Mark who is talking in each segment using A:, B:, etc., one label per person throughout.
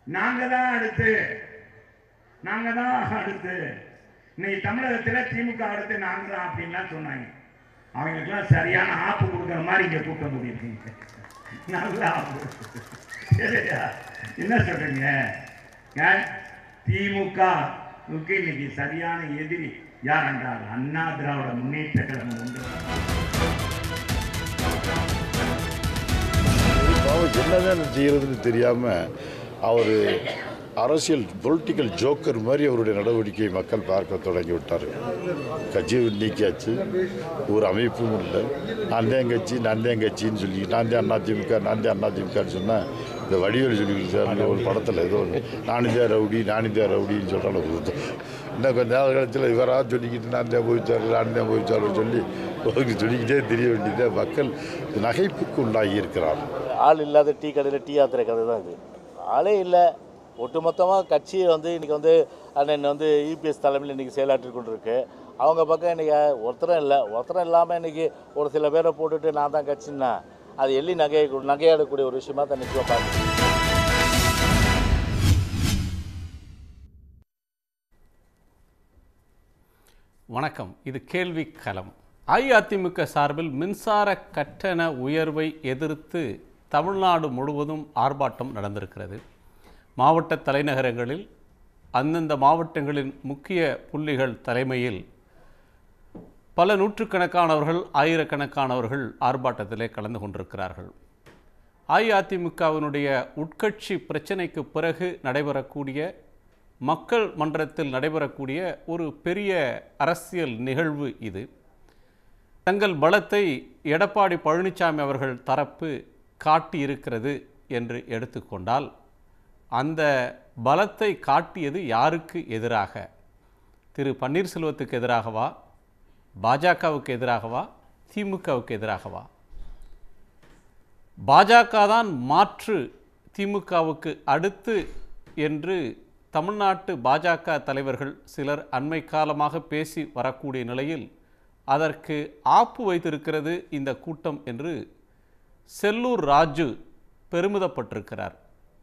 A: நாங்க தான் அடுத்து நாங்க தான் அடுத்து இன்னைக்கு தமிழகத்தில் திமுக அடுத்து நாங்க தான் அப்படின்லாம் சொன்னாங்க அவங்களுக்குலாம் சரியான ஆப்பு கொடுக்குற மாதிரி இங்க கூட்டம் முடியுங்க நல்ல ஆப்பு சரியா? என்ன சொல்றீங்க ஏன்? திமுகவுக்கு இன்னைக்கு சரியான எதிரி யார் என்றால் அண்ணா திராவிட முன்னேற்ற கழகம் ஒன்று
B: பாவம் என்னதான் செய்யறதுன்னு தெரியாமல் அவர் அரசியல் பொலிட்டிக்கல் ஜோக்கர் மாதிரி அவருடைய நடவடிக்கையை மக்கள் பார்க்க தொடங்கி விட்டார் கட்சி நீக்கியாச்சு ஒரு அமைப்பும் இல்லை நான் தான் கட்சி நான் தான் கட்சின்னு சொல்லி நான் தான் அதிமுக நான் தான் அதிமுகன்னு சொன்னால் இந்த வடிவேல் சொல்லி ஒரு படத்தில் ஏதோ ஒன்று நானும் ரவுடி நானும் தான் ரவுடின்னு சொல்கிறாங்க இன்னும் கொஞ்ச நேர காலத்தில் இவராக சொல்லிக்கிட்டு நான் தான் போயிச்சாரு நான் தான் போயிச்சாருன்னு சொல்லி அவருக்கு சொல்லிக்கிட்டே தெரிய வேண்டியது மக்கள் நகைப்புக்கு உள்ளாகி இருக்கிறார்
C: ஆள் இல்லாத டீ கடையில் டீ ஆத்துற கதை தான் இது ஆளே இல்லை ஒட்டுமொத்தமாக கட்சியை வந்து இன்றைக்கி வந்து அண்ணன் வந்து இபிஎஸ் தலைமையில் இன்றைக்கி செயலாற்றி கொண்டிருக்கு அவங்க பக்கம் இன்றைக்கி ஒருத்தரும் இல்லை ஒருத்தரும் இல்லாமல் இன்றைக்கி ஒரு சில பேரை போட்டுட்டு நான் தான் கட்சின்னா அது எள்ளி நகையை நகையாடக்கூடிய ஒரு விஷயமா தான் நிச்சயமாக பார்க்குறேன்
D: வணக்கம் இது கேள்வி களம் அஇஅதிமுக சார்பில் மின்சார கட்டண உயர்வை எதிர்த்து தமிழ்நாடு முழுவதும் ஆர்ப்பாட்டம் நடந்திருக்கிறது மாவட்ட தலைநகரங்களில் அந்தந்த மாவட்டங்களின் முக்கிய புள்ளிகள் தலைமையில் பல நூற்றுக்கணக்கானவர்கள் ஆயிரக்கணக்கானவர்கள் ஆர்ப்பாட்டத்திலே கலந்து கொண்டிருக்கிறார்கள் அஇஅதிமுகவினுடைய உட்கட்சி பிரச்சனைக்கு பிறகு நடைபெறக்கூடிய மக்கள் மன்றத்தில் நடைபெறக்கூடிய ஒரு பெரிய அரசியல் நிகழ்வு இது தங்கள் பலத்தை எடப்பாடி பழனிசாமி அவர்கள் தரப்பு காட்டியிருக்கிறது என்று எடுத்துக்கொண்டால் அந்த பலத்தை காட்டியது யாருக்கு எதிராக திரு பன்னீர்செல்வத்துக்கு எதிராகவா பாஜகவுக்கு எதிராகவா திமுகவுக்கு எதிராகவா பாஜக தான் மாற்று திமுகவுக்கு அடுத்து என்று தமிழ்நாட்டு பாஜக தலைவர்கள் சிலர் அண்மை காலமாக பேசி வரக்கூடிய நிலையில் அதற்கு ஆப்பு வைத்திருக்கிறது இந்த கூட்டம் என்று செல்லூர் ராஜு பெருமிதப்பட்டிருக்கிறார்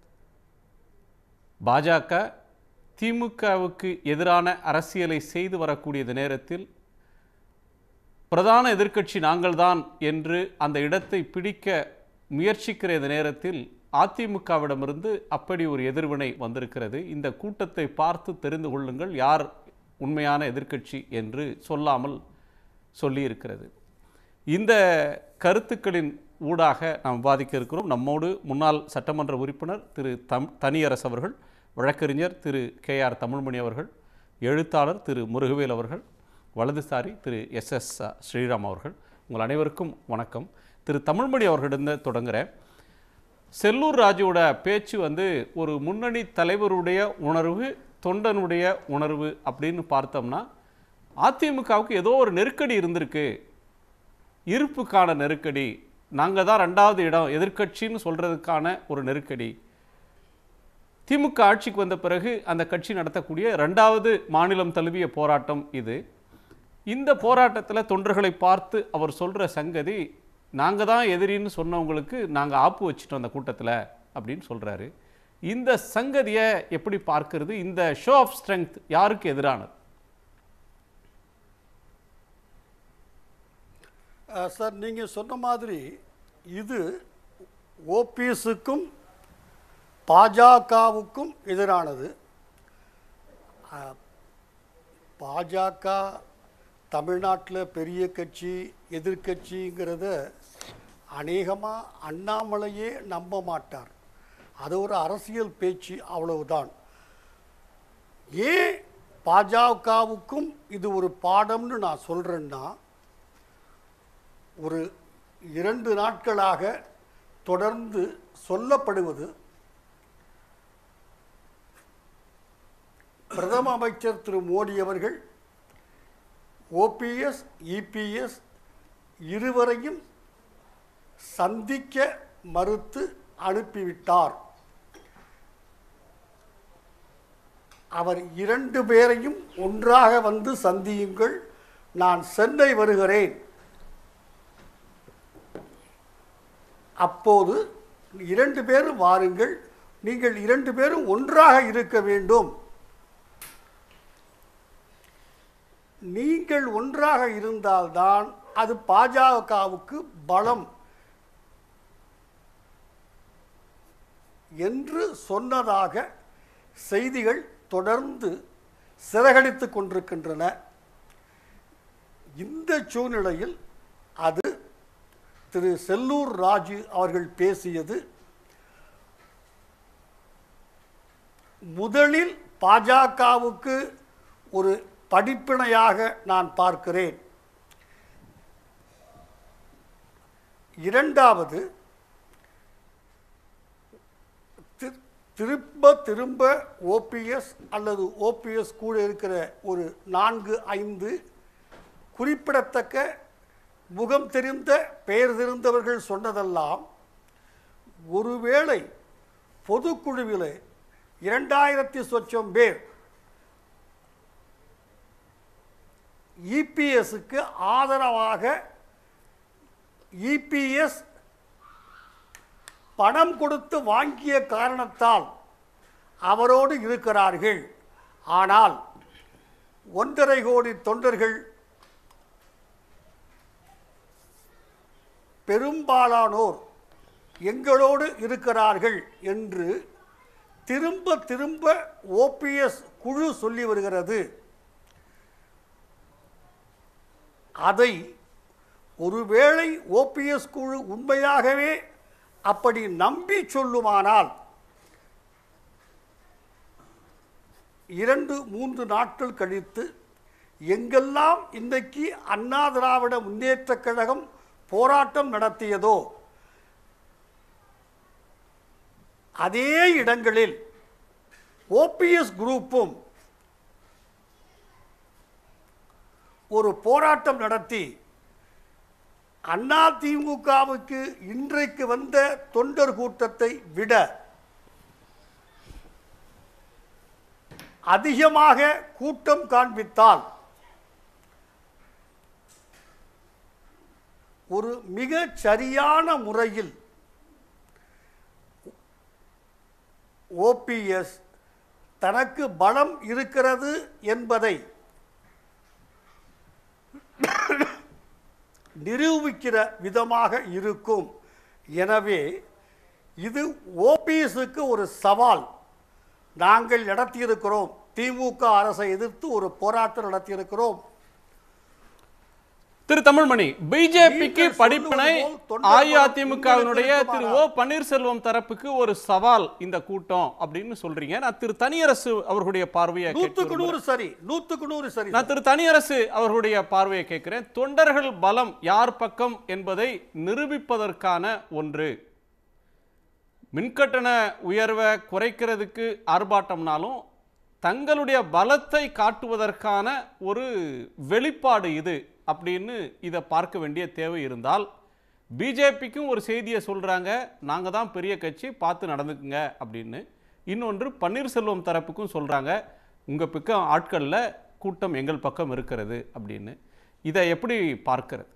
D: பாஜக திமுகவுக்கு எதிரான அரசியலை செய்து வரக்கூடிய இந்த நேரத்தில் பிரதான எதிர்க்கட்சி நாங்கள்தான் என்று அந்த இடத்தை பிடிக்க முயற்சிக்கிற இந்த நேரத்தில் அதிமுகவிடமிருந்து அப்படி ஒரு எதிர்வினை வந்திருக்கிறது இந்த கூட்டத்தை பார்த்து தெரிந்து கொள்ளுங்கள் யார் உண்மையான எதிர்க்கட்சி என்று சொல்லாமல் சொல்லியிருக்கிறது இந்த கருத்துக்களின் ஊடாக நாம் விவாதிக்க இருக்கிறோம் நம்மோடு முன்னாள் சட்டமன்ற உறுப்பினர் திரு தம் தனியரசு அவர்கள் வழக்கறிஞர் திரு கே ஆர் தமிழ்மணி அவர்கள் எழுத்தாளர் திரு முருகவேல் அவர்கள் வலதுசாரி திரு எஸ் எஸ் ஸ்ரீராம் அவர்கள் உங்கள் அனைவருக்கும் வணக்கம் திரு தமிழ்மணி அவர்களிடம் தொடங்குகிறேன் செல்லூர் ராஜுவோட பேச்சு வந்து ஒரு முன்னணி தலைவருடைய உணர்வு தொண்டனுடைய உணர்வு அப்படின்னு பார்த்தோம்னா அதிமுகவுக்கு ஏதோ ஒரு நெருக்கடி இருந்திருக்கு இருப்புக்கான நெருக்கடி நாங்கள் தான் ரெண்டாவது இடம் எதிர்க்கட்சின்னு சொல்கிறதுக்கான ஒரு நெருக்கடி திமுக ஆட்சிக்கு வந்த பிறகு அந்த கட்சி நடத்தக்கூடிய ரெண்டாவது மாநிலம் தழுவிய போராட்டம் இது இந்த போராட்டத்தில் தொண்டர்களை பார்த்து அவர் சொல்கிற சங்கதி நாங்கள் தான் எதிரின்னு சொன்னவங்களுக்கு நாங்கள் ஆப்பு வச்சுட்டோம் அந்த கூட்டத்தில் அப்படின்னு சொல்கிறாரு இந்த சங்கதியை எப்படி பார்க்கிறது இந்த ஷோ ஆஃப் ஸ்ட்ரென்த் யாருக்கு எதிரானது
E: அஹ் சார் நீங்கள் சொன்ன மாதிரி இது ஓபிஎஸுக்கும் பாஜகவுக்கும் எதிரானது அஹ், பாஜக தமிழ்நாட்டில் பெரிய கட்சி எதிர்க்கட்சிங்கிறத அநேகமாக அண்ணாமலையே நம்ப மாட்டார் அது ஒரு அரசியல் பேச்சு அவ்வளவுதான் ஏன் பாஜகவுக்கும் இது ஒரு பாடம்னு நான் சொல்கிறேன்னா ஒரு இரண்டு நாட்களாக தொடர்ந்து சொல்லப்படுவது பிரதம அமைச்சர் திரு மோடி அவர்கள் ஓபிஎஸ் இபிஎஸ் இருவரையும் சந்திக்க மறுத்து அனுப்பிவிட்டார் அவர் இரண்டு பேரையும் ஒன்றாக வந்து சந்தியுங்கள் நான் சென்னை வருகிறேன் அப்போது இரண்டு பேரும் வாருங்கள் நீங்கள் இரண்டு பேரும் ஒன்றாக இருக்க வேண்டும் நீங்கள் ஒன்றாக இருந்தால்தான் அது பாஜகவுக்கு பலம் என்று சொன்னதாக செய்திகள் தொடர்ந்து சிறகடித்து கொண்டிருக்கின்றன இந்த சூழ்நிலையில் அது திரு செல்லூர் ராஜு அவர்கள் பேசியது முதலில் பாஜகவுக்கு ஒரு படிப்பினையாக நான் பார்க்கிறேன் இரண்டாவது தி- திரும்ப திரும்ப ஓபிஎஸ் அல்லது ஓபிஎஸ் கூட இருக்கிற ஒரு நான்கு ஐந்து குறிப்பிடத்தக்க முகம் தெரிந்த பெயர் தெரிந்தவர்கள் சொன்னதெல்லாம் ஒருவேளை பொதுக்குழுவில் இரண்டாயிரத்தி சொச்சம் பேர் இபிஎஸ்க்கு ஆதரவாக இபிஎஸ் பணம் கொடுத்து வாங்கிய காரணத்தால் அவரோடு இருக்கிறார்கள் ஆனால் ஒன்றரை கோடி தொண்டர்கள் பெரும்பாலானோர் எங்களோடு இருக்கிறார்கள் என்று திரும்ப திரும்ப ஓபிஎஸ் குழு சொல்லி வருகிறது அதை ஒருவேளை ஓபிஎஸ் குழு உண்மையாகவே அப்படி நம்பி சொல்லுமானால் இரண்டு மூன்று நாட்கள் கழித்து எங்கெல்லாம் இன்றைக்கு அண்ணா திராவிட முன்னேற்றக் கழகம் போராட்டம் நடத்தியதோ அதே இடங்களில் ஓபிஎஸ் குரூப்பும் ஒரு போராட்டம் நடத்தி அதிமுகவுக்கு இன்றைக்கு வந்த தொண்டர் கூட்டத்தை விட அதிகமாக கூட்டம் காண்பித்தால் ஒரு மிகச் சரியான முறையில் ஓபிஎஸ் தனக்கு பலம் இருக்கிறது என்பதை நிரூபிக்கிற விதமாக இருக்கும் எனவே இது ஓபிஎஸ்க்கு ஒரு சவால் நாங்கள் நடத்தியிருக்கிறோம் திமுக அரசை எதிர்த்து ஒரு போராட்டம் நடத்தியிருக்கிறோம்
D: திரு தமிழ்மணி பிஜேபிக்கு
E: நீங்கள்
D: படிப்பினை
E: சொல்லுவது போல் தொண்டர்
D: அஇஅதிமுகவினுடைய
E: பலம்
D: திரு
E: உங்களுக்கு
D: ஓ பன்னீர்செல்வம் தரப்புக்கு ஒரு சவால் இந்த கூட்டம் அப்படின்னு சொல்றீங்க நான் திரு தனியரசு அவர்களுடைய பார்வையை கேட்க
E: நூத்துக்கு
D: விரும்புறேன்.
E: நூறு சரி நூத்துக்கு நூறு சரி
D: நான் திரு தனியரசு அவர்களுடைய பார்வையை கேட்கிறேன் தொண்டர்கள் பலம் யார் பக்கம் என்பதை நிரூபிப்பதற்கான ஒன்று மின்கட்டண உயர்வை குறைக்கிறதுக்கு ஆர்ப்பாட்டம்னாலும் தங்களுடைய பலத்தை காட்டுவதற்கான ஒரு வெளிப்பாடு இது அப்படின்னு இதை பார்க்க வேண்டிய தேவை இருந்தால் பிஜேபிக்கும் ஒரு செய்தியை சொல்கிறாங்க நாங்கள் தான் பெரிய கட்சி பார்த்து நடந்துக்குங்க அப்படின்னு இன்னொன்று பன்னீர்செல்வம் தரப்புக்கும் சொல்கிறாங்க உங்கள் பக்கம் ஆட்களில் கூட்டம் எங்கள் பக்கம் இருக்கிறது அப்படின்னு இதை எப்படி பார்க்கிறது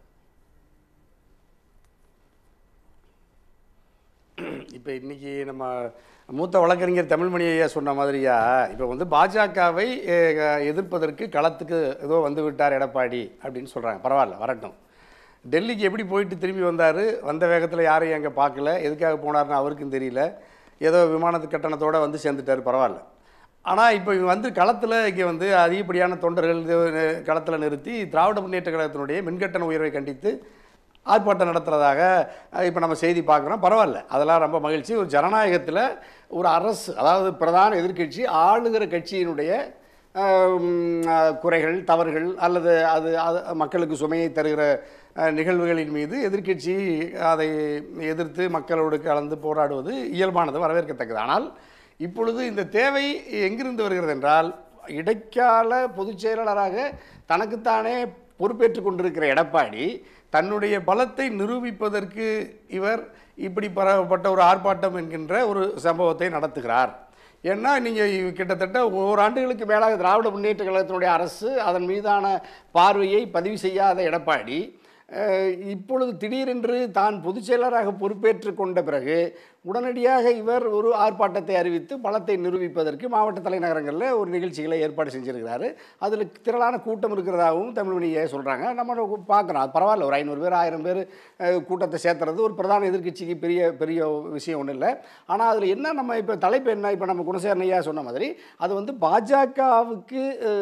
F: இப்போ இன்னைக்கு நம்ம மூத்த வழக்கறிஞர் தமிழ்மணி ஐயா சொன்ன மாதிரியா இப்போ வந்து பாஜகவை எதிர்ப்பதற்கு களத்துக்கு ஏதோ வந்து விட்டார் எடப்பாடி அப்படின்னு சொல்கிறாங்க பரவாயில்ல வரட்டும் டெல்லிக்கு எப்படி போயிட்டு திரும்பி வந்தார் வந்த வேகத்தில் யாரையும் அங்கே பார்க்கல எதுக்காக போனார்னு அவருக்கும் தெரியல ஏதோ விமானத்து கட்டணத்தோடு வந்து சேர்ந்துட்டார் பரவாயில்ல ஆனால் இப்போ இவங்க வந்து களத்தில் இங்கே வந்து அதிகப்படியான தொண்டர்கள் களத்தில் நிறுத்தி திராவிட முன்னேற்ற கழகத்தினுடைய மின்கட்டண உயர்வை கண்டித்து ஆர்ப்பாட்டம் நடத்துகிறதாக இப்போ நம்ம செய்தி பார்க்குறோம் பரவாயில்ல அதெல்லாம் ரொம்ப மகிழ்ச்சி ஒரு ஜனநாயகத்தில் ஒரு அரசு அதாவது பிரதான எதிர்க்கட்சி ஆளுகிற கட்சியினுடைய ஆம், அஹ், குறைகள் தவறுகள் அல்லது அது அது மக்களுக்கு சுமையை தருகிற அஹ், நிகழ்வுகளின் மீது எதிர்க்கட்சி அதை எதிர்த்து மக்களோடு கலந்து போராடுவது இயல்பானது வரவேற்கத்தக்கது ஆனால் இப்பொழுது இந்த தேவை எங்கிருந்து வருகிறது என்றால் இடைக்கால பொதுச் செயலாளராக தனக்குத்தானே பொறுப்பேற்றுக் கொண்டிருக்கிற எடப்பாடி தன்னுடைய பலத்தை நிரூபிப்பதற்கு இவர் இப்படி பரவப்பட்ட ஒரு ஆர்ப்பாட்டம் என்கின்ற ஒரு சம்பவத்தை நடத்துகிறார் ஏன்னா நீங்கள் கிட்டத்தட்ட ஓராண்டுகளுக்கு மேலாக திராவிட முன்னேற்ற கழகத்தினுடைய அரசு அதன் மீதான பார்வையை பதிவு செய்யாத எடப்பாடி அஹ், இப்பொழுது திடீரென்று தான் பொதுச் செயலராக பொறுப்பேற்றுக் கொண்ட பிறகு உடனடியாக இவர் ஒரு ஆர்ப்பாட்டத்தை அறிவித்து பலத்தை நிரூபிப்பதற்கு மாவட்ட தலைநகரங்களில் ஒரு நிகழ்ச்சிகளை ஏற்பாடு செஞ்சிருக்கிறாரு அதில் திரளான கூட்டம் இருக்கிறதாகவும் தமிழ்மணியை சொல்கிறாங்க நம்ம பார்க்குறோம் அது பரவாயில்ல ஒரு ஐநூறு பேர் ஆயிரம் பேர் அஹ், கூட்டத்தை சேர்த்துறது ஒரு பிரதான எதிர்க்கட்சிக்கு பெரிய பெரிய விஷயம் ஒன்றும் இல்லை ஆனால் அதில் என்ன நம்ம இப்போ தலைப்பு என்ன இப்போ நம்ம குணசேகரன் ஐயா சொன்ன மாதிரி அது வந்து பாஜகவுக்கு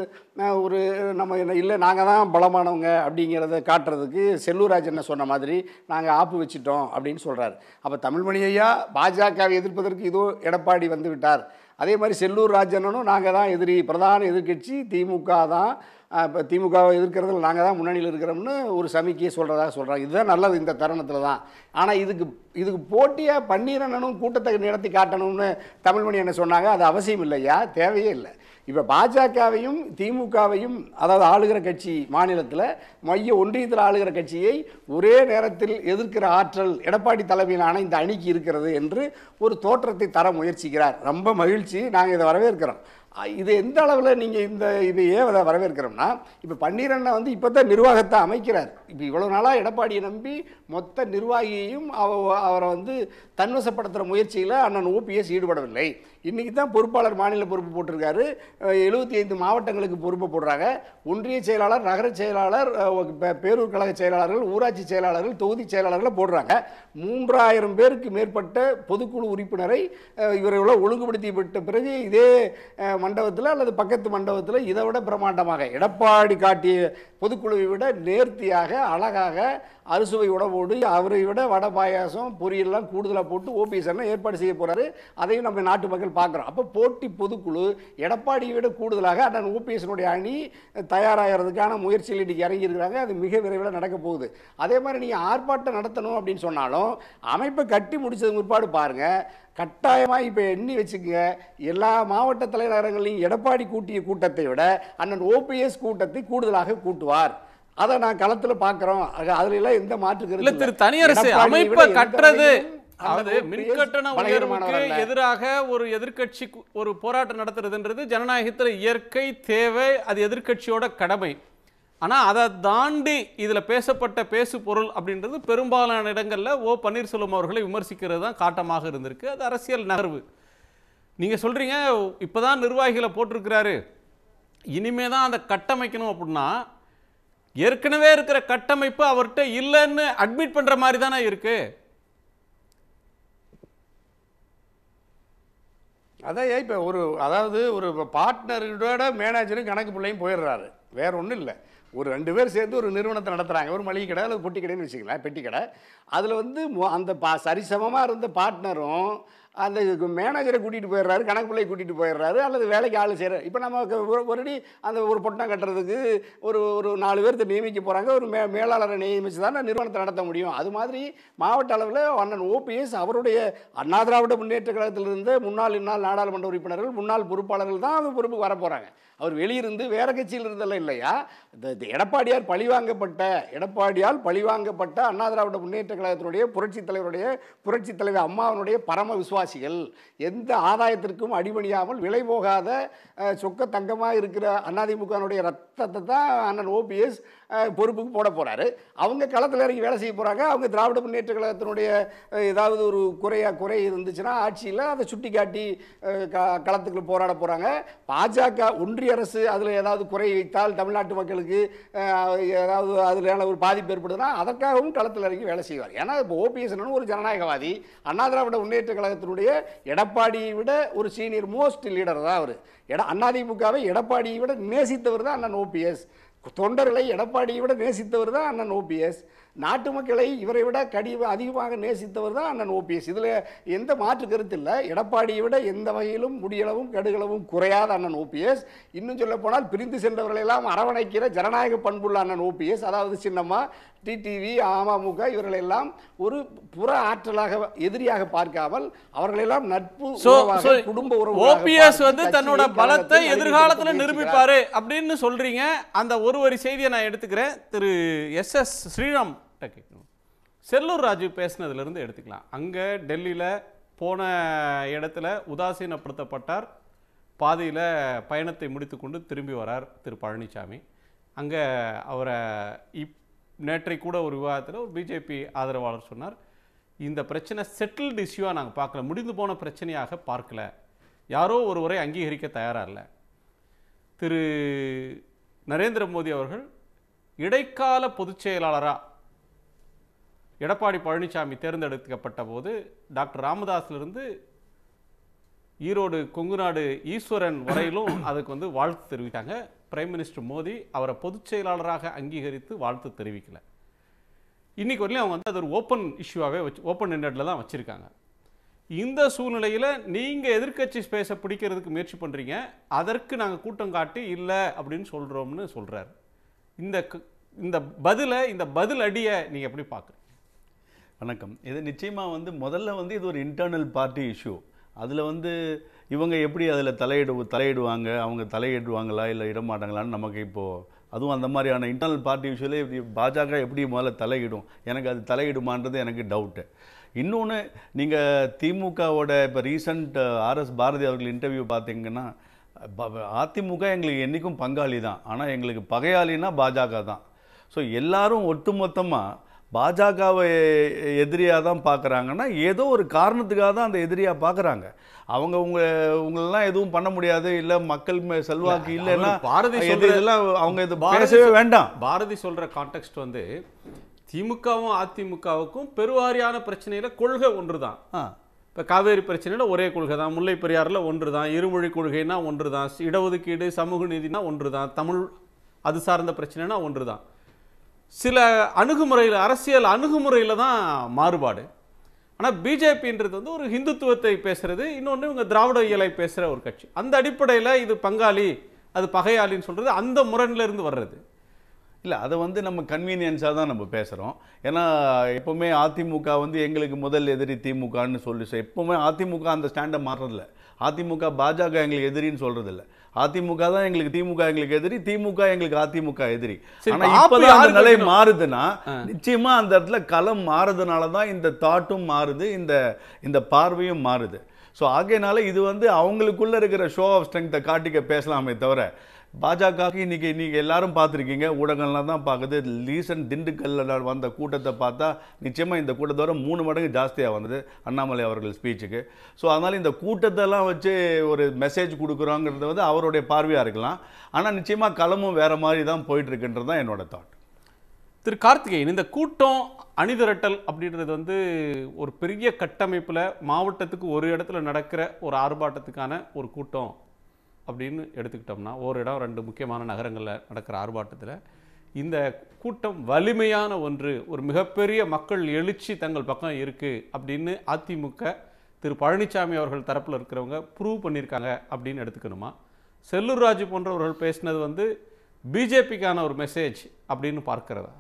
F: ஒரு நம்ம என்ன இல்லை நாங்கள் தான் பலமானவங்க அப்படிங்கிறத காட்டுறதுக்கு செல்லூராஜ் என்ன சொன்ன மாதிரி நாங்கள் ஆப்பு வச்சிட்டோம் அப்படின்னு சொல்கிறாரு அப்போ தமிழ்மணி ஐயா பாஜகவை எதிர்ப்பதற்கு இதோ எடப்பாடி வந்து விட்டார் அதே மாதிரி செல்லூர் ராஜனும் நாங்கள் தான் எதிரி பிரதான எதிர்க்கட்சி திமுக தான் இப்போ திமுகவை எதிர்க்கிறதுல நாங்கள் தான் முன்னணியில் இருக்கிறோம்னு ஒரு சமிக்கையை சொல்கிறதாக சொல்கிறாங்க இதுதான் நல்லது இந்த தருணத்தில் தான் ஆனால் இதுக்கு இதுக்கு போட்டியாக பன்னீரண்ணனும் கூட்டத்தை நடத்தி காட்டணும்னு தமிழ்மணி என்ன சொன்னாங்க அது அவசியம் இல்லையா தேவையே இல்லை இப்போ பாஜகவையும் திமுகவையும் அதாவது ஆளுகிற கட்சி மாநிலத்தில் மைய ஒன்றியத்தில் ஆளுகிற கட்சியை ஒரே நேரத்தில் எதிர்க்கிற ஆற்றல் எடப்பாடி தலைமையிலான இந்த அணிக்கு இருக்கிறது என்று ஒரு தோற்றத்தை தர முயற்சிக்கிறார் ரொம்ப மகிழ்ச்சி நாங்கள் இதை வரவேற்கிறோம் அ, இது எந்த அளவில் நீங்கள் இந்த இது ஏன் அதை வரவேற்கிறோம்னா இப்போ பன்னீரண்ணன் வந்து இப்போ தான் நிர்வாகத்தை அமைக்கிறார் இப்போ இவ்வளோ நாளாக எடப்பாடியை நம்பி மொத்த நிர்வாகியையும் அவ அவரை வந்து தன்வசப்படுத்துகிற முயற்சியில் அண்ணன் ஓபிஎஸ் ஈடுபடவில்லை இன்றைக்கி தான் பொறுப்பாளர் மாநில பொறுப்பு போட்டிருக்காரு எழுபத்தி ஐந்து மாவட்டங்களுக்கு பொறுப்பு போடுறாங்க ஒன்றிய செயலாளர் நகர செயலாளர் அஹ், பே- பேரூர் கழக செயலாளர்கள் ஊராட்சி செயலாளர்கள் தொகுதி செயலாளர்களை போடுறாங்க மூன்றாயிரம் பேருக்கு மேற்பட்ட பொதுக்குழு உறுப்பினரை அஹ், இவர்களை ஒழுங்குபடுத்தி விட்ட பிறகு இதே மண்டபத்தில் அல்லது பக்கத்து மண்டபத்தில் இதை விட பிரம்மாண்டமாக எடப்பாடி காட்டிய பொதுக்குழுவை விட நேர்த்தியாக அழகாக அறுசுவை உணவோடு அவரை விட வடை பாயாசம் பொரியெல்லாம் கூடுதலாக போட்டு ஓபிஎஸ் அண்ணன் ஏற்பாடு செய்ய போறாரு அதையும் நம்ம நாட்டு மக்கள் பார்க்குறோம் அப்போ போட்டி பொதுக்குழு எடப்பாடியை விட கூடுதலாக அண்ணன் ஓபிஎஸ்னுடைய அணி தயாராகிறதுக்கான முயற்சியில் இன்னைக்கு இறங்கியிருக்கிறாங்க அது மிக விரைவில் நடக்க போகுது அதே மாதிரி நீங்கள் ஆர்ப்பாட்டம் நடத்தணும் அப்படின்னு சொன்னாலும் அமைப்பை கட்டி முடிச்சது முற்பாடு பாருங்க கட்டாயமாக இப்போ எண்ணி வச்சுக்கங்க எல்லா மாவட்ட தலைநகரங்களையும் எடப்பாடி கூட்டிய கூட்டத்தை விட அண்ணன் ஓபிஎஸ் கூட்டத்தை கூடுதலாக கூட்டுவார் அதை நான் களத்தில் பார்க்குறோம் அதுல எல்லாம் எந்த மாற்று கருத்து
D: இல்ல
F: இல்லை.
D: திரு தனியரசு
F: எடப்பாடியை
D: அமைப்பை
F: விட எந்த
D: கட்டுறது
F: வகையிலும்
D: அதாவது
F: அண்ணன்
D: மின்
F: OPS
D: கட்டண உயர்வுக்கு
F: பலகீனமானவர் அல்ல.
D: எதிராக ஒரு எதிர்க்கட்சி கு- ஒரு போராட்டம் நடத்துறதுன்றது ஜனநாயகத்தில் இயற்கை தேவை அது எதிர்க்கட்சியோட கடமை ஆனா அதை தாண்டி இதுல பேசப்பட்ட பேசு பொருள் அப்படின்றது பெரும்பாலான இடங்கள்ல ஓ பன்னீர்செல்வம் அவர்களை விமர்சிக்கிறது தான் காட்டமாக இருந்திருக்கு அது அரசியல் நகர்வு நீங்க சொல்றீங்க இப்பதான் நிர்வாகிகளை போட்டிருக்கிறாரு இனிமே தான் அதை கட்டமைக்கணும் அப்படின்னா ஏற்கனவே இருக்கிற கட்டமைப்பு அவர்கிட்ட இல்லைன்னு அட்மிட் பண்ற மாதிரி தானே இருக்கு
F: அதான் இப்போ ஒரு அதாவது ஒரு பார்ட்னரோட மேனேஜரும் கணக்கு பிள்ளையும் போயிடுறாரு வேற ஒன்றும் இல்லை ஒரு ரெண்டு பேர் சேர்ந்து ஒரு நிறுவனத்தை நடத்துகிறாங்க ஒரு மளிகை கடை அல்லது பொட்டி கடைன்னு வச்சுக்கலாம் பெட்டி கடை அதில் வந்து மொ- அந்த பா சரிசமமாக இருந்த பார்ட்னரும் அந்த மேனேஜரை கூட்டிகிட்டு போயிடுறாரு கணக்கு பிள்ளையை கூட்டிகிட்டு போயிடுறாரு அல்லது வேலைக்கு ஆள் செய்கிறார் இப்போ நம்ம ஒரு- ஒருடி அந்த ஒரு பொட்டணம் கட்டுறதுக்கு ஒரு ஒரு நாலு பேர்த்த நியமிக்க போகிறாங்க ஒரு மே மேலாளரை நியமித்து தானே நிறுவனத்தை நடத்த முடியும் அது மாதிரி மாவட்ட அளவில் அண்ணன் ஓபிஎஸ் அவருடைய அண்ணா திராவிட முன்னேற்ற கழகத்திலிருந்து முன்னாள் இந்நாள் நாடாளுமன்ற உறுப்பினர்கள் முன்னாள் பொறுப்பாளர்கள் தான் அந்த பொறுப்புக்கு வர போகிறாங்க அவர் வெளியிருந்து வேற கட்சியில் இருந்தெல்லாம் இல்லையா இந்த இந்த எடப்பாடியார் பழிவாங்கப்பட்ட எடப்பாடியால் பழிவாங்கப்பட்ட அண்ணா திராவிட முன்னேற்ற கழகத்தினுடைய புரட்சித் தலைவருடைய புரட்சித் தலைவர் அம்மாவனுடைய பரம விசுவாசிகள் எந்த ஆதாயத்திற்கும் அடிபணியாமல் விலை போகாத அஹ், சொக்க தங்கமாக இருக்கிற அதிமுகனுடைய ரத்தத்தை தான் அண்ணன் ஓபிஎஸ் பொறுப்புக்கு போட போறாரு அவங்க களத்தில் இறங்கி வேலை செய்ய போறாங்க அவங்க திராவிட முன்னேற்ற கழகத்தினுடைய அஹ், ஏதாவது ஒரு குறையா குறை இருந்துச்சுன்னா ஆட்சியில் அதை சுட்டி காட்டி அஹ், க- களத்துக்குள்ள போராட போறாங்க பாஜக ஒன்றிய அரசு அதில் ஏதாவது குறை வைத்தால் தமிழ்நாட்டு மக்களுக்கு அஹ், ஏதாவது அதில் ஒரு பாதிப்பு ஏற்படுதுன்னா அதற்காகவும் களத்தில் இறங்கி வேலை செய்வார் ஏன்னா இப்போ ஓபிஎஸ் ஒரு ஜனநாயகவாதி அண்ணா திராவிட முன்னேற்ற கழகத்தினுடைய எடப்பாடியை விட ஒரு சீனியர் மோஸ்ட் லீடர் தான் அவர் எட அதிமுகவை எடப்பாடியை விட நேசித்தவர் தான் அண்ணன் ஓபிஎஸ் தொண்டர்களை எடப்பாடியை விட நேசித்தவர் தான் அண்ணன் ஓபிஎஸ் நாட்டு மக்களை இவரை விட கடி அதிகமாக நேசித்தவர் தான் அண்ணன் ஓபிஎஸ் இதில் எந்த மாற்று கருத்து இல்லை எடப்பாடியை விட எந்த வகையிலும் முடியளவும் கடுகளவும் குறையாத அண்ணன் ஓபிஎஸ் இன்னும் சொல்ல போனால் பிரிந்து சென்றவர்களெல்லாம் அரவணைக்கிற ஜனநாயக பண்புள்ள அண்ணன் ஓபிஎஸ் அதாவது சின்னம்மா டிடிவி அமமுக இவர்களெல்லாம் ஒரு புற ஆற்றலாக எதிரியாக பார்க்காமல் அவர்களெல்லாம் நட்பு
D: சோ
F: உறவாக,
D: சோ
F: குடும்ப உறவாக
D: ஓபிஎஸ்
F: பார்த்து
D: வந்து
F: கட்சியை,
D: தன்னோட
F: கழகத்தை
D: பலத்தை
F: நலிவுபடுத்த
D: எதிர்காலத்துல
F: முயற்சிக்கிறார்.
D: நிரூபிப்பாரு அப்படின்னு சொல்றீங்க அந்த ஒரு வரி செய்தியை நான் எடுத்துக்கிறேன் திரு எஸ் எஸ் ஸ்ரீராம் கிட்ட கேட்கணும் செல்லூர் ராஜு பேசினதுல இருந்து எடுத்துக்கலாம் அங்க டெல்லியில போன இடத்துல உதாசீனப்படுத்தப்பட்டார் பாதியில பயணத்தை முடித்துக்கொண்டு திரும்பி வரார் திரு பழனிசாமி அங்க அவரை இப் நேற்றை கூட ஒரு விவாதத்தில் ஒரு பிஜேபி ஆதரவாளர் சொன்னார் இந்த பிரச்சனை செட்டில்டு இஷ்யூவாக நாங்கள் பார்க்கல முடிந்து போன பிரச்சனையாக பார்க்கல யாரோ ஒருவரை அங்கீகரிக்க தயாராக இல்லை திரு நரேந்திர மோடி அவர்கள் இடைக்கால பொதுச் செயலாளராக எடப்பாடி பழனிசாமி தேர்ந்தெடுக்கப்பட்ட போது டாக்டர் ராமதாஸ்லிருந்து ஈரோடு கொங்குநாடு ஈஸ்வரன் வரையிலும் அதுக்கு வந்து வாழ்த்து தெரிவித்தாங்க பிரைம் மினிஸ்டர் மோடி அவரை பொதுச் செயலாளராக அங்கீகரித்து வாழ்த்து தெரிவிக்கல இன்னைக்கு வரையிலும் அவங்க வந்து அது ஒரு ஓப்பன் இஷ்யூவாகவே வச்சு ஓப்பன் எண்டடில் தான் வச்சுருக்காங்க இந்த சூழ்நிலையில் நீங்கள் எதிர்க்கட்சி ஸ்பேஸை பிடிக்கிறதுக்கு முயற்சி பண்ணுறீங்க அதற்கு நாங்கள் கூட்டம் காட்டி இல்லை அப்படின்னு சொல்கிறோம்னு சொல்கிறார் இந்த க- இந்த பதிலை இந்த பதில் அடியை நீங்கள் எப்படி பார்க்குறீங்க
G: வணக்கம் இது நிச்சயமாக வந்து முதல்ல வந்து இது ஒரு இன்டர்னல் பார்ட்டி இஷ்யூ அதில் வந்து இவங்க எப்படி அதில் தலையிடு தலையிடுவாங்க அவங்க தலையிடுவாங்களா இல்லை இட மாட்டாங்களான்னு நமக்கு இப்போது அதுவும் அந்த மாதிரியான இன்டர்னல் பார்ட்டி இஷ்யூவில் இப்படி பாஜக எப்படி முதல்ல தலையிடும் எனக்கு அது தலையிடுமான்றது எனக்கு டவுட்டு இன்னொன்று நீங்கள் திமுகவோட இப்போ ரீசண்ட் ஆர்எஸ் பாரதி அவர்கள் இன்டர்வியூ பார்த்தீங்கன்னா ப- அதிமுக எங்களுக்கு என்றைக்கும் பங்காளி தான் ஆனால் எங்களுக்கு பகையாளினா பாஜக தான் ஸோ எல்லாரும் ஒட்டுமொத்தமாக பாஜகவை எதிரியாக தான் பார்க்குறாங்கன்னா ஏதோ ஒரு காரணத்துக்காக தான் அந்த எதிரியாக பார்க்குறாங்க அவங்க உங்க உங்களெல்லாம் எதுவும் பண்ண முடியாது இல்லை மக்கள் மே- செல்வாக்கு
D: இல்ல,
G: இல்லைன்னா
D: அவர் பாரதி
G: எது
D: சொல்ற-
G: இதெல்லாம் அவங்க இது
D: பாரதி
G: பேசவே
D: சொல்-
G: வேண்டாம்
D: பாரதி சொல்ற கான்டெக்ட் வந்து திமுகவும் அதிமுகவுக்கும் பெருவாரியான பிரச்சனையில கொள்கை ஒன்றுதான்
G: ஆ
D: இப்போ காவேரி பிரச்சனையில் ஒரே கொள்கை தான் முல்லை பெரியாறில் ஒன்று தான் இருமொழி கொள்கைனா ஒன்று தான் இடஒதுக்கீடு சமூக நீதினா ஒன்று தான் தமிழ் அது சார்ந்த பிரச்சனைனா ஒன்று தான் சில அணுகுமுறையில் அரசியல் அணுகுமுறையில் தான் மாறுபாடு ஆனால் பிஜேபின்றது வந்து ஒரு ஹிந்துத்துவத்தை பேசுறது இன்னொன்று இவங்க திராவிட இயலை பேசுகிற ஒரு கட்சி அந்த அடிப்படையில் இது பங்காளி அது பகையாளின்னு சொல்றது அந்த முரண்ல இருந்து வர்றது
G: இல்லை அதை வந்து நம்ம கன்வீனியன்ஸாக தான் நம்ம பேசுகிறோம் ஏன்னா எப்போவுமே அதிமுக வந்து எங்களுக்கு முதல் எதிரி திமுகன்னு சொல்லி சொ- எப்போவுமே அதிமுக அந்த ஸ்டாண்டை மாறுறதில்ல அதிமுக பாஜக எங்களுக்கு எதிரின்னு சொல்கிறதில்ல அதிமுக தான் எங்களுக்கு திமுக எங்களுக்கு எதிரி திமுக எங்களுக்கு அதிமுக எதிரி
D: சரி,
G: ஆனால்
D: இப்ப ஆப்பு
G: இப்போ அந்த
D: யாருக்கு
G: நிலை
D: வைக்கணும்?
G: மாறுதுன்னா நிச்சயமா அந்த இடத்துல களம் மாறுறதுனால தான் இந்த தாட்டும் மாறுது இந்த இந்த பார்வையும் மாறுது ஸோ ஆகையினால இது வந்து அவங்களுக்குள்ள இருக்கிற ஷோ ஆஃப் ஸ்ட்ரென்த்தை காட்டிக்க பேசலாமே தவிர பாஜகவுக்கு இன்னைக்கு இன்னைக்கு எல்லாரும் பார்த்துருக்கீங்க ஊடகங்கள்லாம் தான் பார்க்குது ரீசன்ட் திண்டுக்கல்ல வந்த கூட்டத்தை பார்த்தா நிச்சயமா இந்த கூட்டத்தோட மூணு மடங்கு ஜாஸ்தியாக வந்தது அண்ணாமலை அவர்கள் ஸ்பீச்சுக்கு ஸோ அதனால இந்த கூட்டத்தெல்லாம் வச்சு ஒரு மெசேஜ் கொடுக்குறோங்கிறது வந்து அவருடைய பார்வையாக இருக்கலாம் ஆனால் நிச்சயமா களமும் வேற மாதிரி தான் போயிட்டு இருக்குன்றது தான் என்னோட தாட்
D: திரு கார்த்திகேயன் இந்த கூட்டம் அணிதிரட்டல் அப்படின்றது வந்து ஒரு பெரிய கட்டமைப்பில் மாவட்டத்துக்கு ஒரு இடத்துல நடக்கிற ஒரு ஆர்ப்பாட்டத்துக்கான ஒரு கூட்டம் அப்படின்னு எடுத்துக்கிட்டோம்னா ஒரு இடம் ரெண்டு முக்கியமான நகரங்களில் நடக்கிற ஆர்ப்பாட்டத்தில் இந்த கூட்டம் வலிமையான ஒன்று ஒரு மிகப்பெரிய மக்கள் எழுச்சி தங்கள் பக்கம் இருக்குது அப்படின்னு அதிமுக திரு பழனிசாமி அவர்கள் தரப்பில் இருக்கிறவங்க ப்ரூவ் பண்ணியிருக்காங்க அப்படின்னு எடுத்துக்கணுமா செல்லூர் ராஜு போன்றவர்கள் பேசினது வந்து பிஜேபிக்கான ஒரு மெசேஜ் அப்படின்னு பார்க்கிறதா